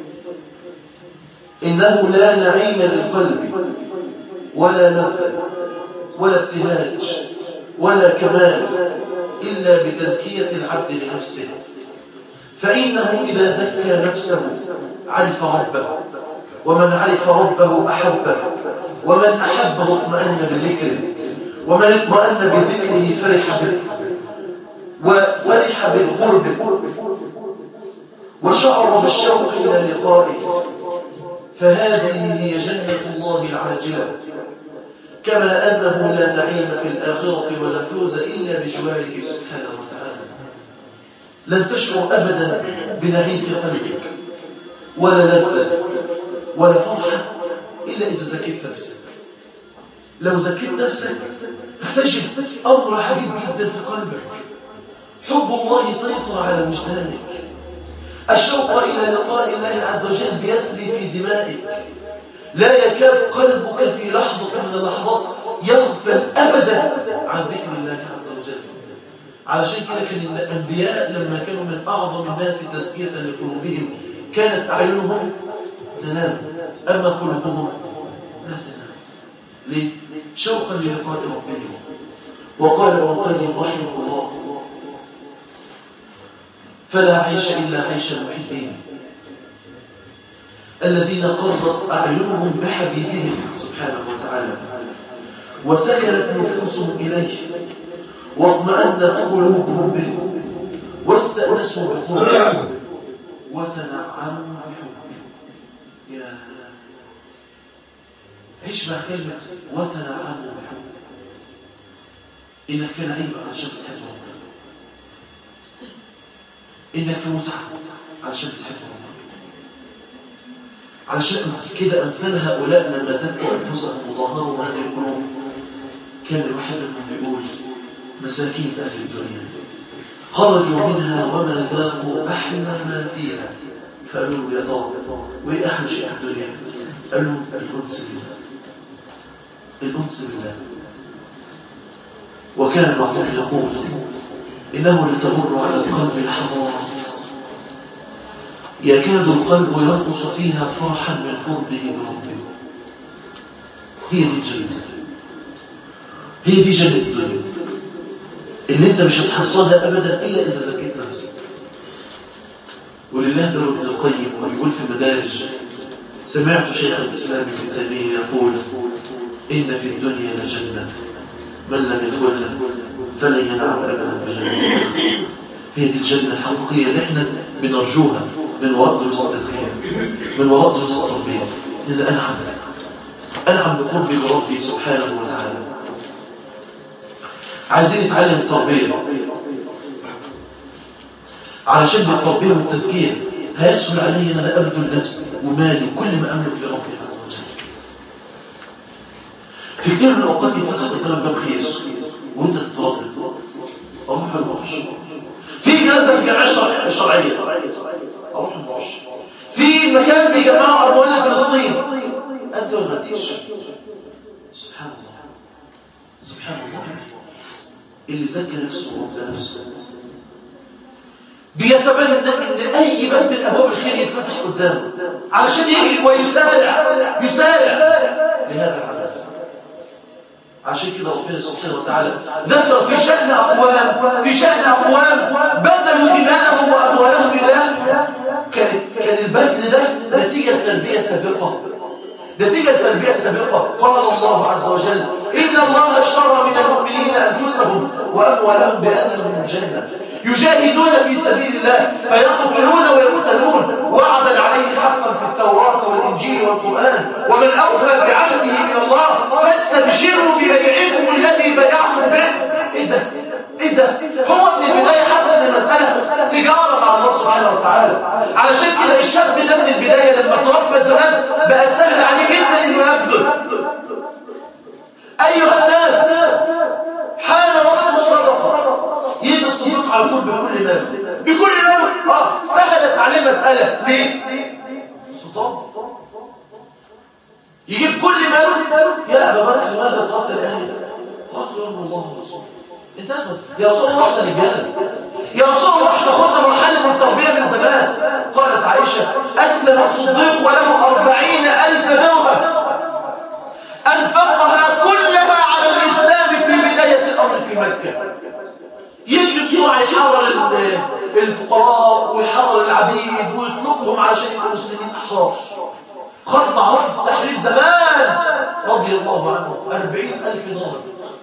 إنه لا نعيم للقلب ولا لذة ولا ابتهاج ولا كمال إلا بتزكية العبد لنفسه فإنه إذا زكى نفسه عرف ربه ومن عرف ربه أحبه ومن أحبه اطمأن بذكره ومن اطمأن بذكره فرح به وفرح بالقرب وشعر بالشوق إلى لقائه فهذه هي جنة الله العاجلة كما أنه لا نعيم في الآخرة ولا فوز إلا بجواره سبحانه وتعالى لن تشعر أبدا بنعيم في قلبك ولا لذة ولا فرحة إلا إذا زكيت نفسك لو زكيت نفسك هتجد أمر عجيب جدا في قلبك حب الله يسيطر على وجدانك الشوق إلى لقاء الله عز وجل بيسري في دمائك لا يكاد قلبك في لحظة من اللحظات يغفل أبدا عن ذكر الله عز وجل علشان كده كان الأنبياء لما كانوا من أعظم الناس تزكية لقلوبهم كانت أعينهم تنام أما قلوبهم لا تنام ليه؟ شوقا للقاء ربهم وقال ابن القيم رحمه الله فلا عيش إلا عيش المحبين الذين قرضت أعينهم بحبيبهم سبحانه وتعالى وسكنت نفوسهم إليه واطمأنت قلوبهم به واستأنسوا بطاعته وتنعموا بحبه يا عيش مع كلمة وتنعموا بحبه إنك في نعيم علشان بتحب ربنا إنك في متعة علشان بتحب ربنا علشان كده أمثال هؤلاء لما زكوا أنفسهم وطهروا هذه القلوب كان الواحد منهم بيقول مساكين أهل الدنيا خرجوا منها وما ذاقوا أحلى ما فيها فقالوا يا ترى وإيه أحلى شيء في الدنيا قالوا الأنس بالله الأنس بالله وكان بعضهم يقول إنه لتمر على القلب الحضارات يكاد القلب ينقص فيها فرحا من قربه بربه هي دي الجنة هي دي جنة الدنيا اللي انت مش هتحصلها ابدا الا اذا زكيت نفسك ولله در ابن القيم ويقول في المدارج سمعت شيخ الاسلام ابن تيميه يقول ان في الدنيا لجنه من لم يتولى فلن ينعم ابدا بجنه هي دي الجنه الحقيقيه اللي احنا بنرجوها من وراء دروس التزكيه من وراء دروس التربيه لان انعم انعم بقربي بربي سبحانه وتعالى عايزين نتعلم التربية علشان بالتربية والتزكية هيسهل علي أن أنا أبذل نفسي ومالي وكل ما أملك لربي عز وجل في كثير من الأوقات يتفتح قدامك باب خير وأنت تتردد أروح المرش في جلسة في الجامعة الشرعية أروح المرش في مكان بيجمعوا أموال فلسطين أنت ما تجيش سبحان الله سبحان الله اللي زكى نفسه وابدى نفسه بيتبنى ان اي باب من ابواب الخير يتفتح قدامه علشان يجري ويسارع يسارع لهذا العمل عشان كده ربنا سبحانه وتعالى ذكر في شأن أقوام في شأن أقوام بذلوا دماءهم وأموالهم لله كانت كان البذل ده نتيجة تربية سابقة نتيجة التربية السابقة قال الله عز وجل إن الله اشترى من المؤمنين أنفسهم وأموالهم بأن لهم الجنة يجاهدون في سبيل الله فيقتلون ويقتلون وعدا عليه حقا في التوراة والإنجيل والقرآن ومن أوفى بعهده من الله فاستبشروا ببيعكم الذي بيعتم به إيه ده؟ إيه ده؟ هو من البداية حس إن المسألة تجارة مع الله سبحانه وتعالى علشان كده الشاب ده من البداية لما تربى زمان بقت سهل عليه جدا إنه يبذل أيها الناس حان وقت الصدقة يجي الصديق على طول بكل مال بكل مال اه سهلت عليه مسألة ليه؟ السلطان يجيب كل مال يا أبا بكر ماذا تركت لأهلك؟ تركت لهم الله ورسوله انت بس يا رسول الله احنا رجاله يا رسول الله احنا خدنا مرحله التربيه من زمان قالت عائشه اسلم الصديق وله أربعين ألف درهم انفقها كلها على الاسلام في بدايه الامر في مكه يجري بسرعه يحرر الفقراء ويحرر العبيد ويطلقهم عشان يبقوا مسلمين احرار خد معركه التحرير زمان رضي الله عنه أربعين ألف درهم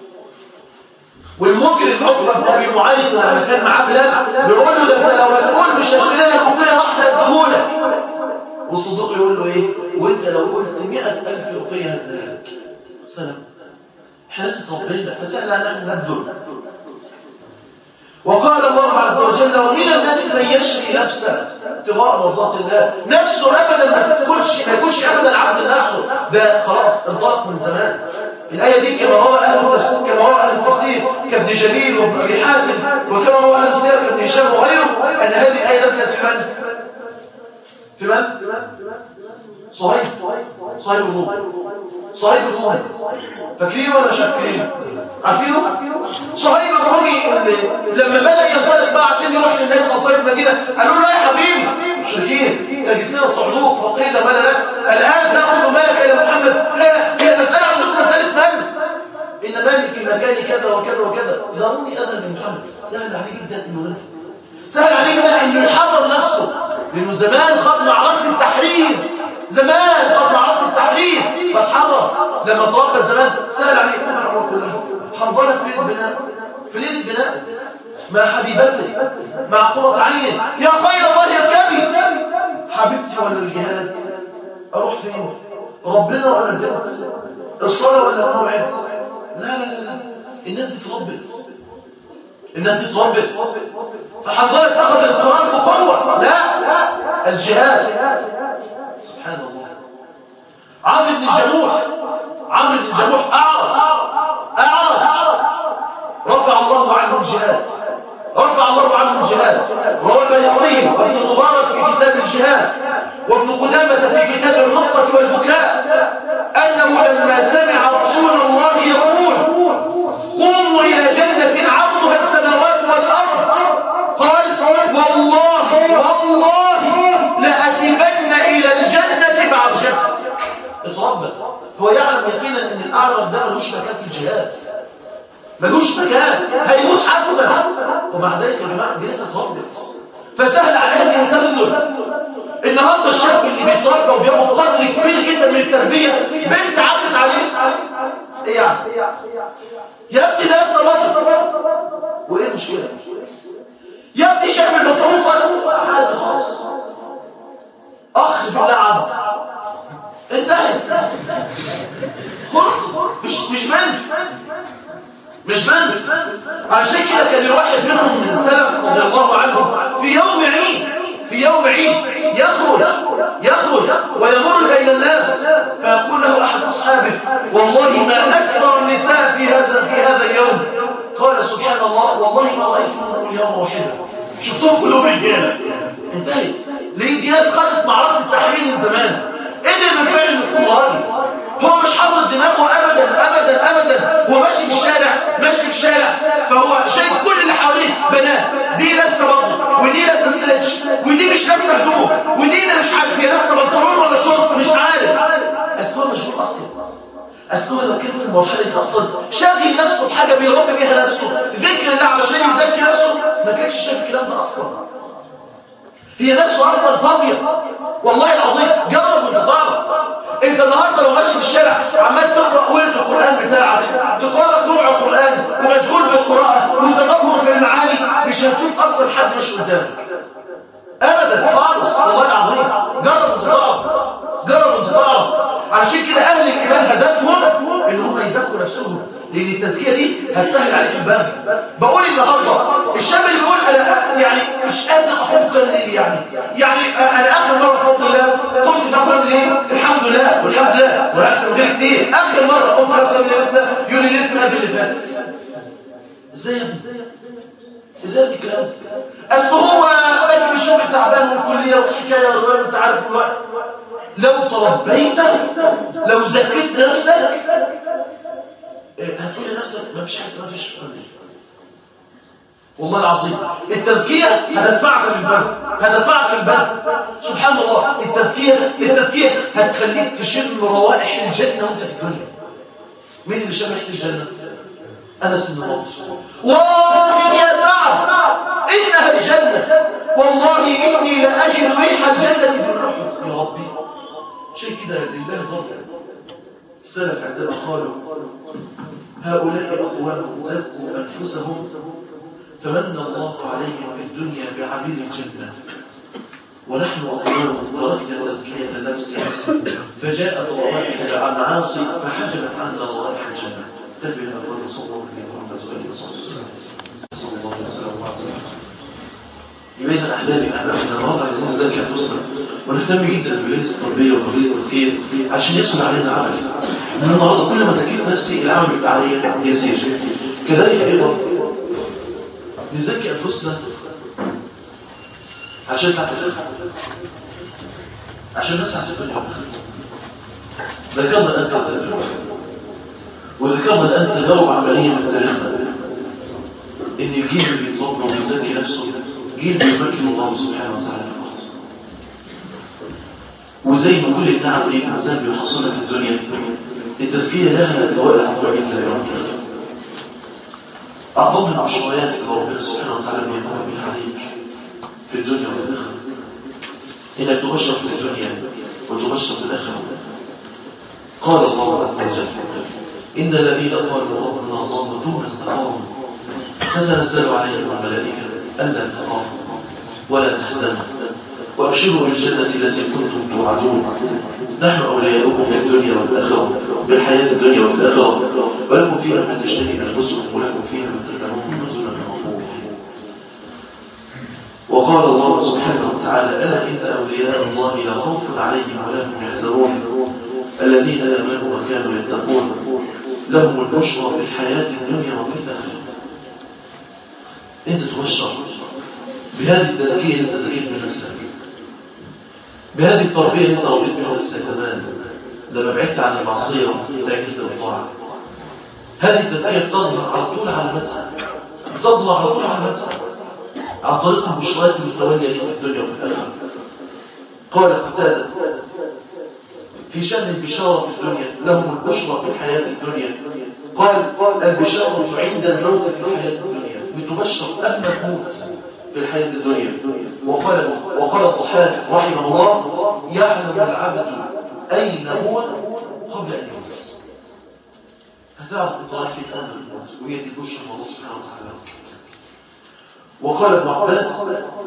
والمجرم عقبه بن ابي معيط لما كان معاه بلال بيقول له ده انت لو هتقول مش هشتري لك رقيه واحده اديهولك والصديق يقول له ايه وانت لو قلت 100000 رقيه هديها لك سلام احنا لسه اتربينا فسهل علينا ان نبذل وقال الله عز وجل ومن الناس من يشري نفسه ابتغاء مرضات الله نفسه ابدا ما تكونش ما يكونش ابدا عبد نفسه ده خلاص انطلق من زمان الآية دي كما روى أهل التفسير كما روى أهل التفسير كابن جليل وابن أبي حاتم وكما روى أهل السير كابن هشام وغيره أن هذه الآية نزلت في من؟ في من؟ صهيب صهيب بن نور صهيب بن نور فاكرينه ولا مش فاكرينه؟ عارفينه؟ صهيب الرومي لما بدأ ينطلق بقى عشان يروح للنبي صلى الله عليه وسلم المدينة قالوا له يا حبيبي مشركين انت جبت لنا الصعلوك فقيل ما لك الآن تأخذ مالك إلى محمد لا هي المسألة عندكم مسألة مال إن مالي في مكان كذا وكذا وكذا ضروري أذن لمحمد سهل عليه جدا إنه ينفق سهل عليه جدا إنه يحرر نفسه لأنه زمان خد معركة التحرير زمان خد معركة التحرير فاتحرر لما تربى زمان سهل عليه كل الأمور كلها حنظلة في البناء في ليلة بناء مع حبيبتي مع قرة عين يا خير الله يركبي حبيبتي ولا الجهاد أروح فين ربنا ولا البنت الصلاة ولا الموعد لا لا لا لا الناس دي اتربت الناس دي اتربت فحضرتك تاخذ القرآن بقوة لا الجهاد سبحان الله عمرو بن جموح عمرو بن جموح أعرج أعرج رفع الله عنه الجهاد رفع الله عنه الجهاد روى البيهقي وابن المبارك في كتاب الجهاد وابن قدامة في كتاب الرقة والبكاء أنه لما سمع رسول الله يقول قوموا إلى جنة عرضها السماوات والأرض قال والله والله لأثبن إلى الجنة بعرجته اتربى هو يعلم يقينا أن الأعرض ده ملوش مكان في الجهاد ملوش مكان هيموت حتما ومع ذلك يا جماعه دي لسه اتربت فسهل عليها ان هي تبذل النهارده الشاب اللي بيتربى وبياخد قدر كبير جدا من التربيه بنت عدت عليه ايه يعني يا ابني ده لابسه بطل وايه المشكله يا ابني شايف البنطلون صار عادي خالص اخ بالله عبد انتهت خلص مش مش بنت مش بنت عشان كده كان الواحد منهم من السلف رضي الله عنهم في يوم عيد في يوم عيد يخرج يخرج ويمر بين الناس فيقول له احد اصحابه والله ما اكثر النساء في هذا في هذا اليوم قال سبحان الله والله ما رايت منهم اليوم واحده شفتهم كلهم رجاله انتهت ليه دي ناس خدت معركه التحرير من زمان قدر بالفعل القرآني هو مش حاطط دماغه ابدا ابدا ابدا هو ماشي في الشارع ماشي في الشارع فهو شايف كل اللي حواليه بنات دي لابسه بطل ودي لابسه سلتش ودي مش لابسه هدوم ودي مش عارف هي لابسه بنطلون ولا شورت مش عارف اصل مشغول اصلا اصل لو كان في المرحله دي اصلا شاغل نفسه بحاجه بيربي بيها نفسه ذكر الله علشان يزكي نفسه ما كانش شايف الكلام ده اصلا هي نفسه اصلا فاضيه والله العظيم جرب وانت تعرف انت النهارده لو ماشي في الشارع عمال تقرا ورد القران بتاعك تقرا لك ربع قران ومشغول بالقراءه وتدبر في المعاني مش هتشوف اصلا حد مش قدامك ابدا خالص والله العظيم جرب وانت تعرف جرب وانت تعرف علشان كده اهل الايمان هدفهم ان هم يزكوا نفسهم لان التزكيه دي هتسهل عليك الباب بقول النهارده الشاب اللي بيقول انا يعني مش قادر احط الليل يعني يعني انا اخر مره بفضل الله قمت في اخر الليل الحمد لله والحمد لله واحسن من غير كتير اخر مره قمت في اخر الليل لسه يقول لي ليله القدر اللي فاتت ازاي يا ابني ازاي يا ابني الكلام ده اصل هو باجي من الشغل تعبان والكليه والحكايه والروايه انت عارف الوقت لو تربيت لو زكيت نفسك هتقول لنفسك ما فيش حاجه اسمها فيش في قلبي والله العظيم التزكيه هتدفعك للبر هتدفعك للبذل سبحان الله التزكيه التزكيه هتخليك تشم روائح الجنه وانت في الدنيا مين اللي شم ريحه الجنه انس بن نضر والله يا سعد انها الجنه والله اني لاجد ريح الجنه دون احد يا ربي شيء كده لله ضرب السلف عندما قالوا هؤلاء أقوام زكوا أنفسهم فمن الله عليهم في الدنيا بعبير الجنة ونحن أقوام تركنا تزكية النفس فجاءت روائح المعاصي فحجبت عنا روائح الجنة تفي هذا الرجل صلى الله عليه وآله وسلم صلى الله عليه وسلم لماذا أحبابي أحبابنا النهارده عايزين نزكي أنفسنا ونهتم جدا بمجالس التربية ومجالس التزكية عشان يسهل علينا العمل أنا النهارده كل ما زكيت نفسي العمل بيبقى عليا يسير كذلك أيضا نزكي أنفسنا عشان ساعة الآخر عشان نسعى في الدنيا ذكرنا الآن ساعة الآخر وذكرنا الآن تجارب عملية من تاريخنا إن الجيل اللي بيتربى وبيزكي نفسه جيل بيمكن الله سبحانه وتعالى في الأرض وزي ما كل النعم اللي الإنسان بيحصلها في الدنيا التزكية لها فوائد عظيمة جدا يوم القيامة أعظم المشروعات اللي ربنا سبحانه وتعالى بيمر بها عليك في الدنيا وفي الآخرة إنك تبشر في الدنيا وتبشر في الآخرة قال الله عز وجل إن الذين قالوا ربنا الله ثم استقاموا تتنزل عليهم الملائكة ألا تخافوا ولا تحزنوا وأبشروا بالجنة التي كنتم توعدون نحن أولياؤكم في الدنيا والآخرة بالحياة الدنيا والآخرة ولكم فيها ما تشتهي أنفسكم ولكم فيها ما تدعون نزلا من غفور رحيم وقال الله سبحانه وتعالى ألا إن أولياء الله لا خوف عليهم ولا هم يحزنون الذين آمنوا وكانوا يتقون لهم البشرى في الحياة الدنيا وفي الآخرة أنت تبشر بهذه التزكية اللي أنت زكيت من نفسك بهذه التربية اللي أنت ربيت بها نفسك زمان لما بعدت عن المعصية وتأكلت الطاعة هذه التزكية بتظهر على طول على مدسها بتظهر على طول على مدسها عن طريق البشرات المتولية لي في الدنيا وفي الآخرة قال قتادة في شأن البشارة في الدنيا لهم البشرى في الحياة الدنيا قال البشارة عند الموت في الحياة الدنيا بتبشر أما الموت في الحياة الدنيا وقال وقال الضحاك رحمه الله يعلم العبد أين هو قبل أن يموت هتعرف بطريقة أمر الموت وهي دي البشرى من الله سبحانه وتعالى وقال ابن عباس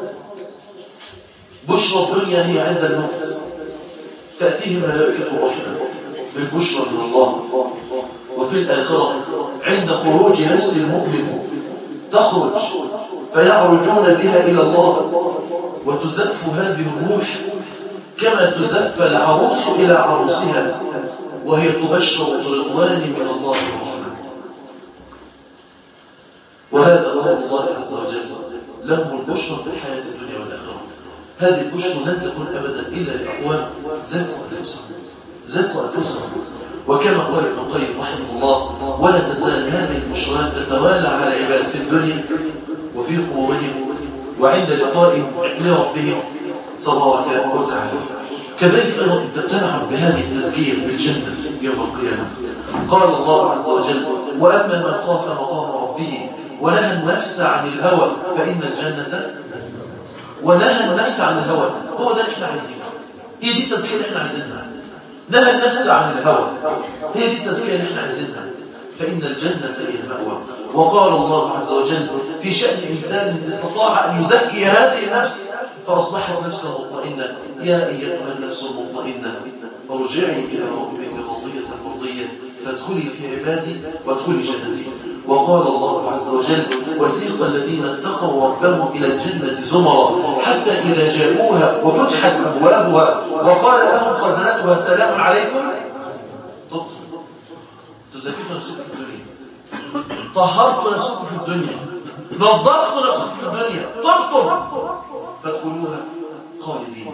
بشرى الدنيا هي عند الموت تأتيه ملائكة الرحمة بالبشرى من الله وفي الآخرة عند خروج نفس المؤمن تخرج فيعرجون بها إلى الله وتزف هذه الروح كما تزف العروس إلى عروسها وهي تبشر برضوان من الله ورحمة وهذا قول الله عز وجل لهم البشرى في الحياة الدنيا والآخرة هذه البشرى لن تكون أبدا إلا لأقوام زكوا أنفسهم زكوا أنفسهم وكما قال ابن القيم رحمه الله ولا تزال هذه البشرات تتوالى على العباد في الدنيا وفي قبورهم وعند لقائهم لربهم تبارك وتعالى كذلك أيضا تقتنع بهذه التزكية بالجنة يوم القيامة قال الله عز وجل وأما من خاف مقام ربه ونهى النفس عن الهوى فإن الجنة ونهى النفس عن الهوى هو ده اللي احنا عايزينه هي دي التزكية اللي احنا عايزينها نهى النفس عن الهوى هي دي التزكية اللي احنا عايزينها فإن الجنة هي المأوى وقال الله عز وجل في شأن إنسان استطاع أن يزكي هذه النفس فأصبحت نفسه مطمئنة يا أيتها النفس المطمئنة ارجعي إلى ربك راضية مرضية فادخلي في عبادي وادخلي جنتي وقال الله عز وجل وسيق الذين اتقوا ربهم إلى الجنة زمرا حتى إذا جاءوها وفتحت أبوابها وقال لهم خزنتها سلام عليكم طبتم تزكيتوا نفسكم في الدنيا طهرتوا نفسكم في الدنيا نظفتوا نفسكم في الدنيا طبتم فادخلوها خالدين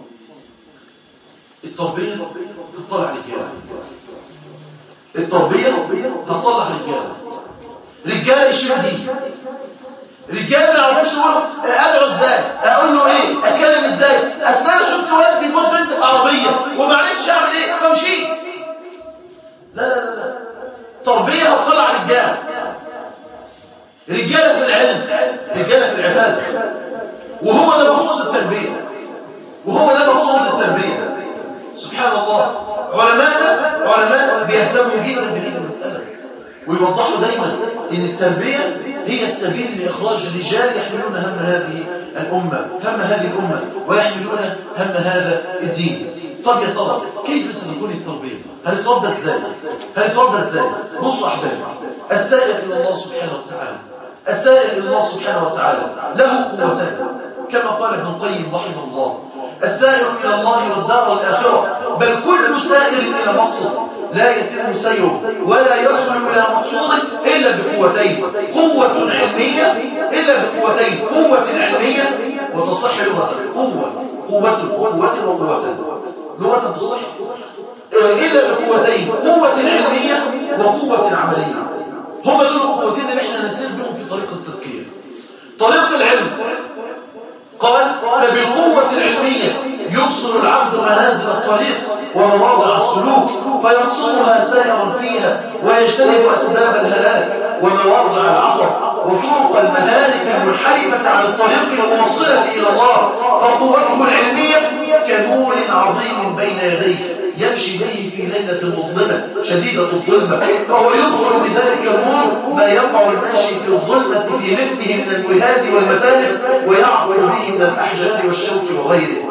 التربية هتطلع رجالة التربية هتطلع رجالة رجالة يشيل دي رجالة ما يعرفوش يقولوا ادعو ازاي اقول له ايه اتكلم ازاي اصل انا شفت ولد بيبوس بنت في عربيه وما عرفتش اعمل ايه فمشيت لا لا لا لا تربيه هتطلع رجاله رجاله في العلم رجاله في العباده وهو ده مقصود التربيه وهو ده مقصود التربيه سبحان الله علماء علماء بيهتموا جدا بهذه المساله ويوضحوا دايما ان التربيه هي السبيل لاخراج رجال يحملون هم هذه الامه هم هذه الامه ويحملون هم هذا الدين طب يا ترى كيف ستكون التربيه هنتربى ازاي هنتربى ازاي بصوا احبابي السائل الى الله سبحانه وتعالى السائل الى الله سبحانه وتعالى له قوتان كما قال ابن القيم رحمه الله السائر إلى الله والدار الآخرة بل كل سائر إلى مقصد لا يتم سيره ولا يصل إلى مقصود إلا بقوتين قوة علمية إلا بقوتين قوة علمية وتصح لغة قوة قوة وقوة وقوة لغة تصح إلا بقوتين قوة علمية وقوة عملية هم دول القوتين اللي احنا نسير بهم في طريق التزكية طريق العلم قال فبالقوة العلمية يبصر العبد منازل الطريق ومواضع السلوك فيقصدها سائرا فيها ويجتنب أسباب الهلاك ومواضع العطر وطرق المهالك المنحرفة عن الطريق الموصلة إلى الله فقوته العلمية كنور عظيم بين يديه يمشي به في ليلة مظلمة شديدة الظلمة فهو يبصر بذلك النور ما يقع الماشي في الظلمة في مثله من الوهاد والمتالف ويعفر به من الأحجار والشوك وغيره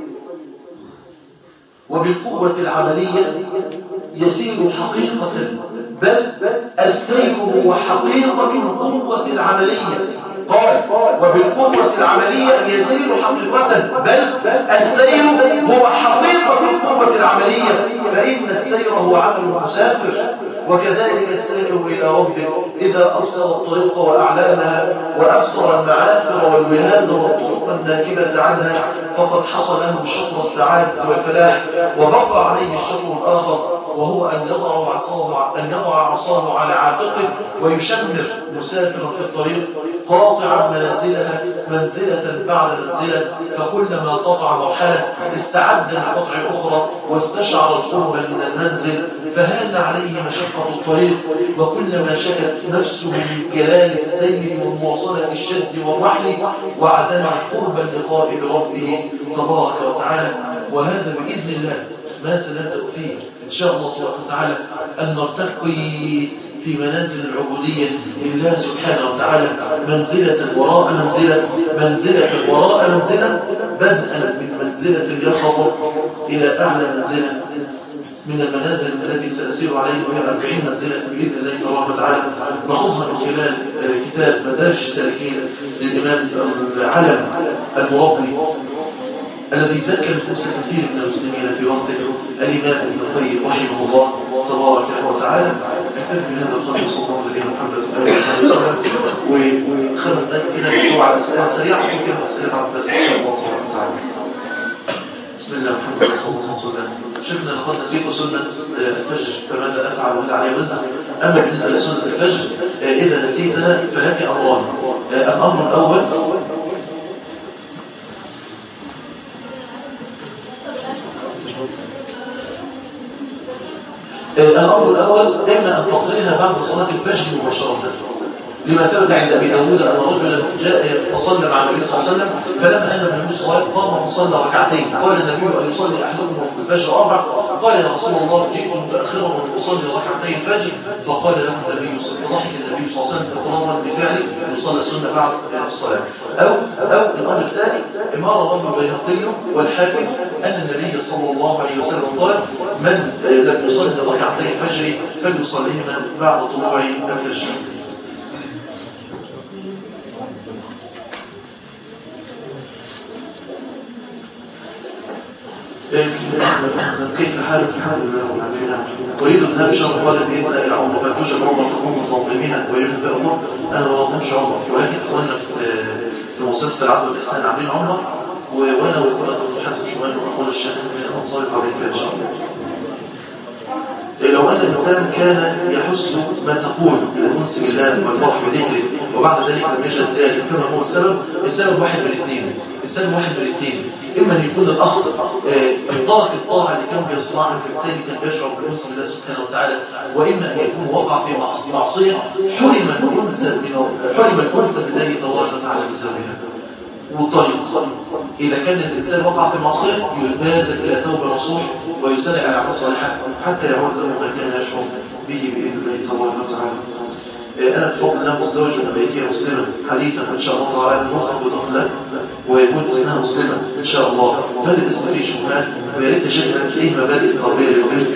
وبالقوة العملية يسير حقيقة بل السير هو حقيقة القوة العملية قال وبالقوة العملية يسير حقيقة بل السير هو حقيقة القوة العملية فإن السير هو عمل المسافر وكذلك السير إلى ربك إذا أبصر الطريق وأعلامها وأبصر المعاثر والوهاد والطرق الناكبة عنها فقد حصل له شطر السعادة والفلاح وبقى عليه الشطر الآخر وهو أن يضع عصاه أن يضع عصاه على عاتقه ويشمر مسافرا في الطريق قاطعا منازلها منزلة بعد منزلة فكلما قطع مرحلة استعد لقطع أخرى واستشعر القرب من المنزل فهان عليه مشقة الطريق وكلما شكت نفسه من كلال السير ومواصلة الشد والرحل وعدنا قرب اللقاء بربه تبارك وتعالى وهذا بإذن الله ما سنبدأ فيه إن شاء الله تبارك وتعالى أن نرتقي في منازل العبودية لله سبحانه وتعالى منزلة وراء منزلة منزلة وراء منزلة بدءا من منزلة اليقظة إلى أعلى منزلة من المنازل التي سأسير عليها وهي 40 منزلة بإذن الله تبارك وتعالى نخوضها من خلال كتاب مدارج السالكين للإمام العلم المربي الذي زكى نفوس كثير من المسلمين في وقته الإمام ابن القيم رحمه الله تبارك وتعالى أكتفي بهذا القدر صلى الله عليه محمد وآله وسلم وخمس دقائق كده نقول على أسئلة سريعة ممكن أسئلة بعد بس إن شاء الله تبارك وتعالى بسم الله الحمد لله صلى الله عليه وسلم شيخنا لقد نسيت سنة الفجر فماذا أفعل وهل علي وزن أما بالنسبة لسنة الفجر إذا نسيتها فلك أمران الأمر الأول الأمر الأول إما أن تقضيها بعد صلاة الفجر مباشرة لما ثبت عند أبي داود أن رجلا جاء فصلى مع النبي صلى الله عليه وسلم فلما أن النبي صلى الله عليه وسلم قام فصلى ركعتين قال النبي أن يصلي أحدكم الفجر أربع قال يا رسول الله جئت متأخرا وأصلي ركعتين الفجر فقال له النبي صلى الله عليه وسلم النبي صلى الله عليه وسلم فتنظر بفعله يصلى السنة بعد الصلاة أو أو الأمر الثاني ما رواه البيهقي والحاكم أن النبي صلى الله عليه وسلم قال من لم يصلي ركعتي الفجر فليصليهما بعد طلوع الفجر كيف حالك الحمد لله رب العالمين اريد ذهاب شهر قادم باذن الله الى عمره فتوجد عمره تقوم بتنظيمها ويجب بامر انا ما بنظمش عمره ولكن اخواننا في في مؤسسه العدل والاحسان عاملين عمره وانا واخونا الدكتور حسن شومان واخونا الشيخ من الانصار القريب ان شاء الله لو أن الإنسان كان يحس ما تقول من الأنس بالله والفرح بذكره وبعد ذلك لم يجد ذلك فما هو السبب؟ السبب واحد من الاثنين السبب واحد من الاثنين إما أن يكون الأخ ترك الطاعة اللي كان بيصنعها فبالتالي كان بيشعر بالأنس بالله سبحانه وتعالى وإما أن يكون وقع في معصية حرم الأنس من حرم الأنس بالله تبارك وتعالى بسببها والطريق إذا كان الإنسان وقع في معصية يبادر إلى توبة نصوح ويسارع على عمل صالحة حتى يعود له ما كان يشعر به بإذن الله تبارك وتعالى أنا بفضل الله متزوج من أمريكية مسلمة حديثا إن شاء الله تعالى نخرج بطفلة ويكون اسمها مسلمة إن شاء الله فهل الاسم فيه شبهات ويا ريت شيخنا إيه مبادئ التربية للبنت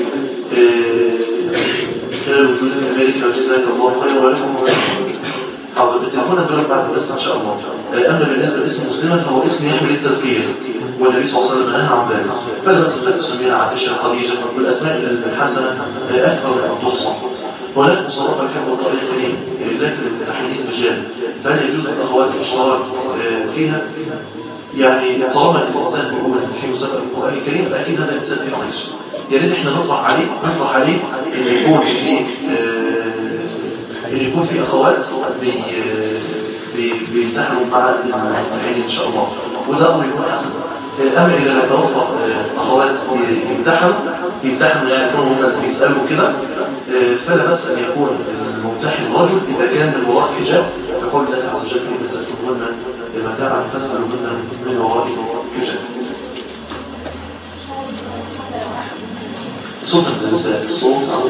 خلال وجودك في أمريكا وجزاك الله خيرا ولكم حاضر بالتليفون هدولك بعد بس إن شاء الله أما بالنسبة لاسم مسلمة فهو اسم يحمل التزكية والنبي صلى الله عليه وسلم نهى عن ذلك فلا بأس أن تسميها عائشة خديجة والأسماء الحسنة أكثر من أن تحصى هناك مسابقة الحفظ القرآن الكريم يذاكر الأحاديث الرجال فهل يجوز للأخوات الاشتراك فيها؟ يعني طالما الإنسان بيقول في مسابقة القرآن الكريم فأكيد هذا الإنسان فيه خير يا ريت احنا نطرح عليه نطرح عليه ان يكون في ان يكون في اخوات بي بيمتحنوا مع المتابعين ان شاء الله وده امر يكون حسن اما اذا لا توفر اخوات يمتحنوا يمتحنوا يعني يكونوا هم يسالوا كده فلا باس ان يكون الممتحن رجل اذا كان من وراء حجاب يقول الله عز وجل في مساكنهن متاعا فاسالوا منا من وراء حجاب صوت الإنسان الصوت عند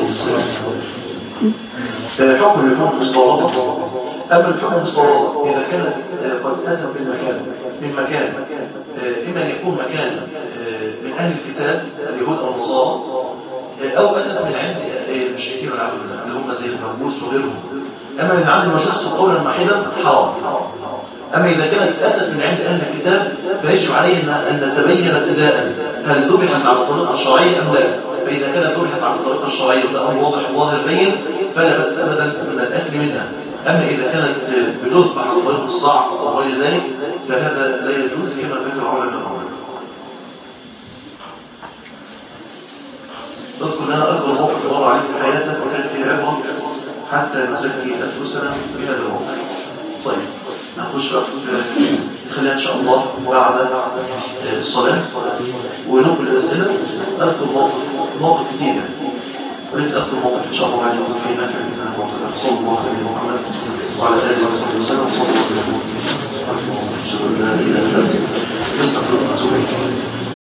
الإنسان حكم اللحوم مستوردة أما اللحوم المستوردة إذا كانت قد أتت من مكان من مكان إما أن يكون مكان من أهل الكتاب اليهود أو النصارى أو أتت من عند المشركين والعبد اللي هم زي المجوس وغيرهم أما من عند المجوس قولا واحدا حرام أما إذا كانت أتت من عند أهل الكتاب فيجب علينا أن نتبين ابتداء هل ذبحت على الطريقة الشرعية أم لا فإذا كانت ذبحت على الطريقة الشرعية وده أمر واضح ظاهر بين فلا بأس أبدا من الأكل منها أما إذا كانت بتذبح على طريق الصعب أو غير ذلك فهذا لا يجوز كما ذكر علماء الأمر تذكر لنا أكبر موقف مر عليك في حياتك وكان فيه عبرة حتى نزكي أنفسنا بهذا الموقف طيب نخش بقى خلينا إن شاء الله بعد الصلاة ونبدأ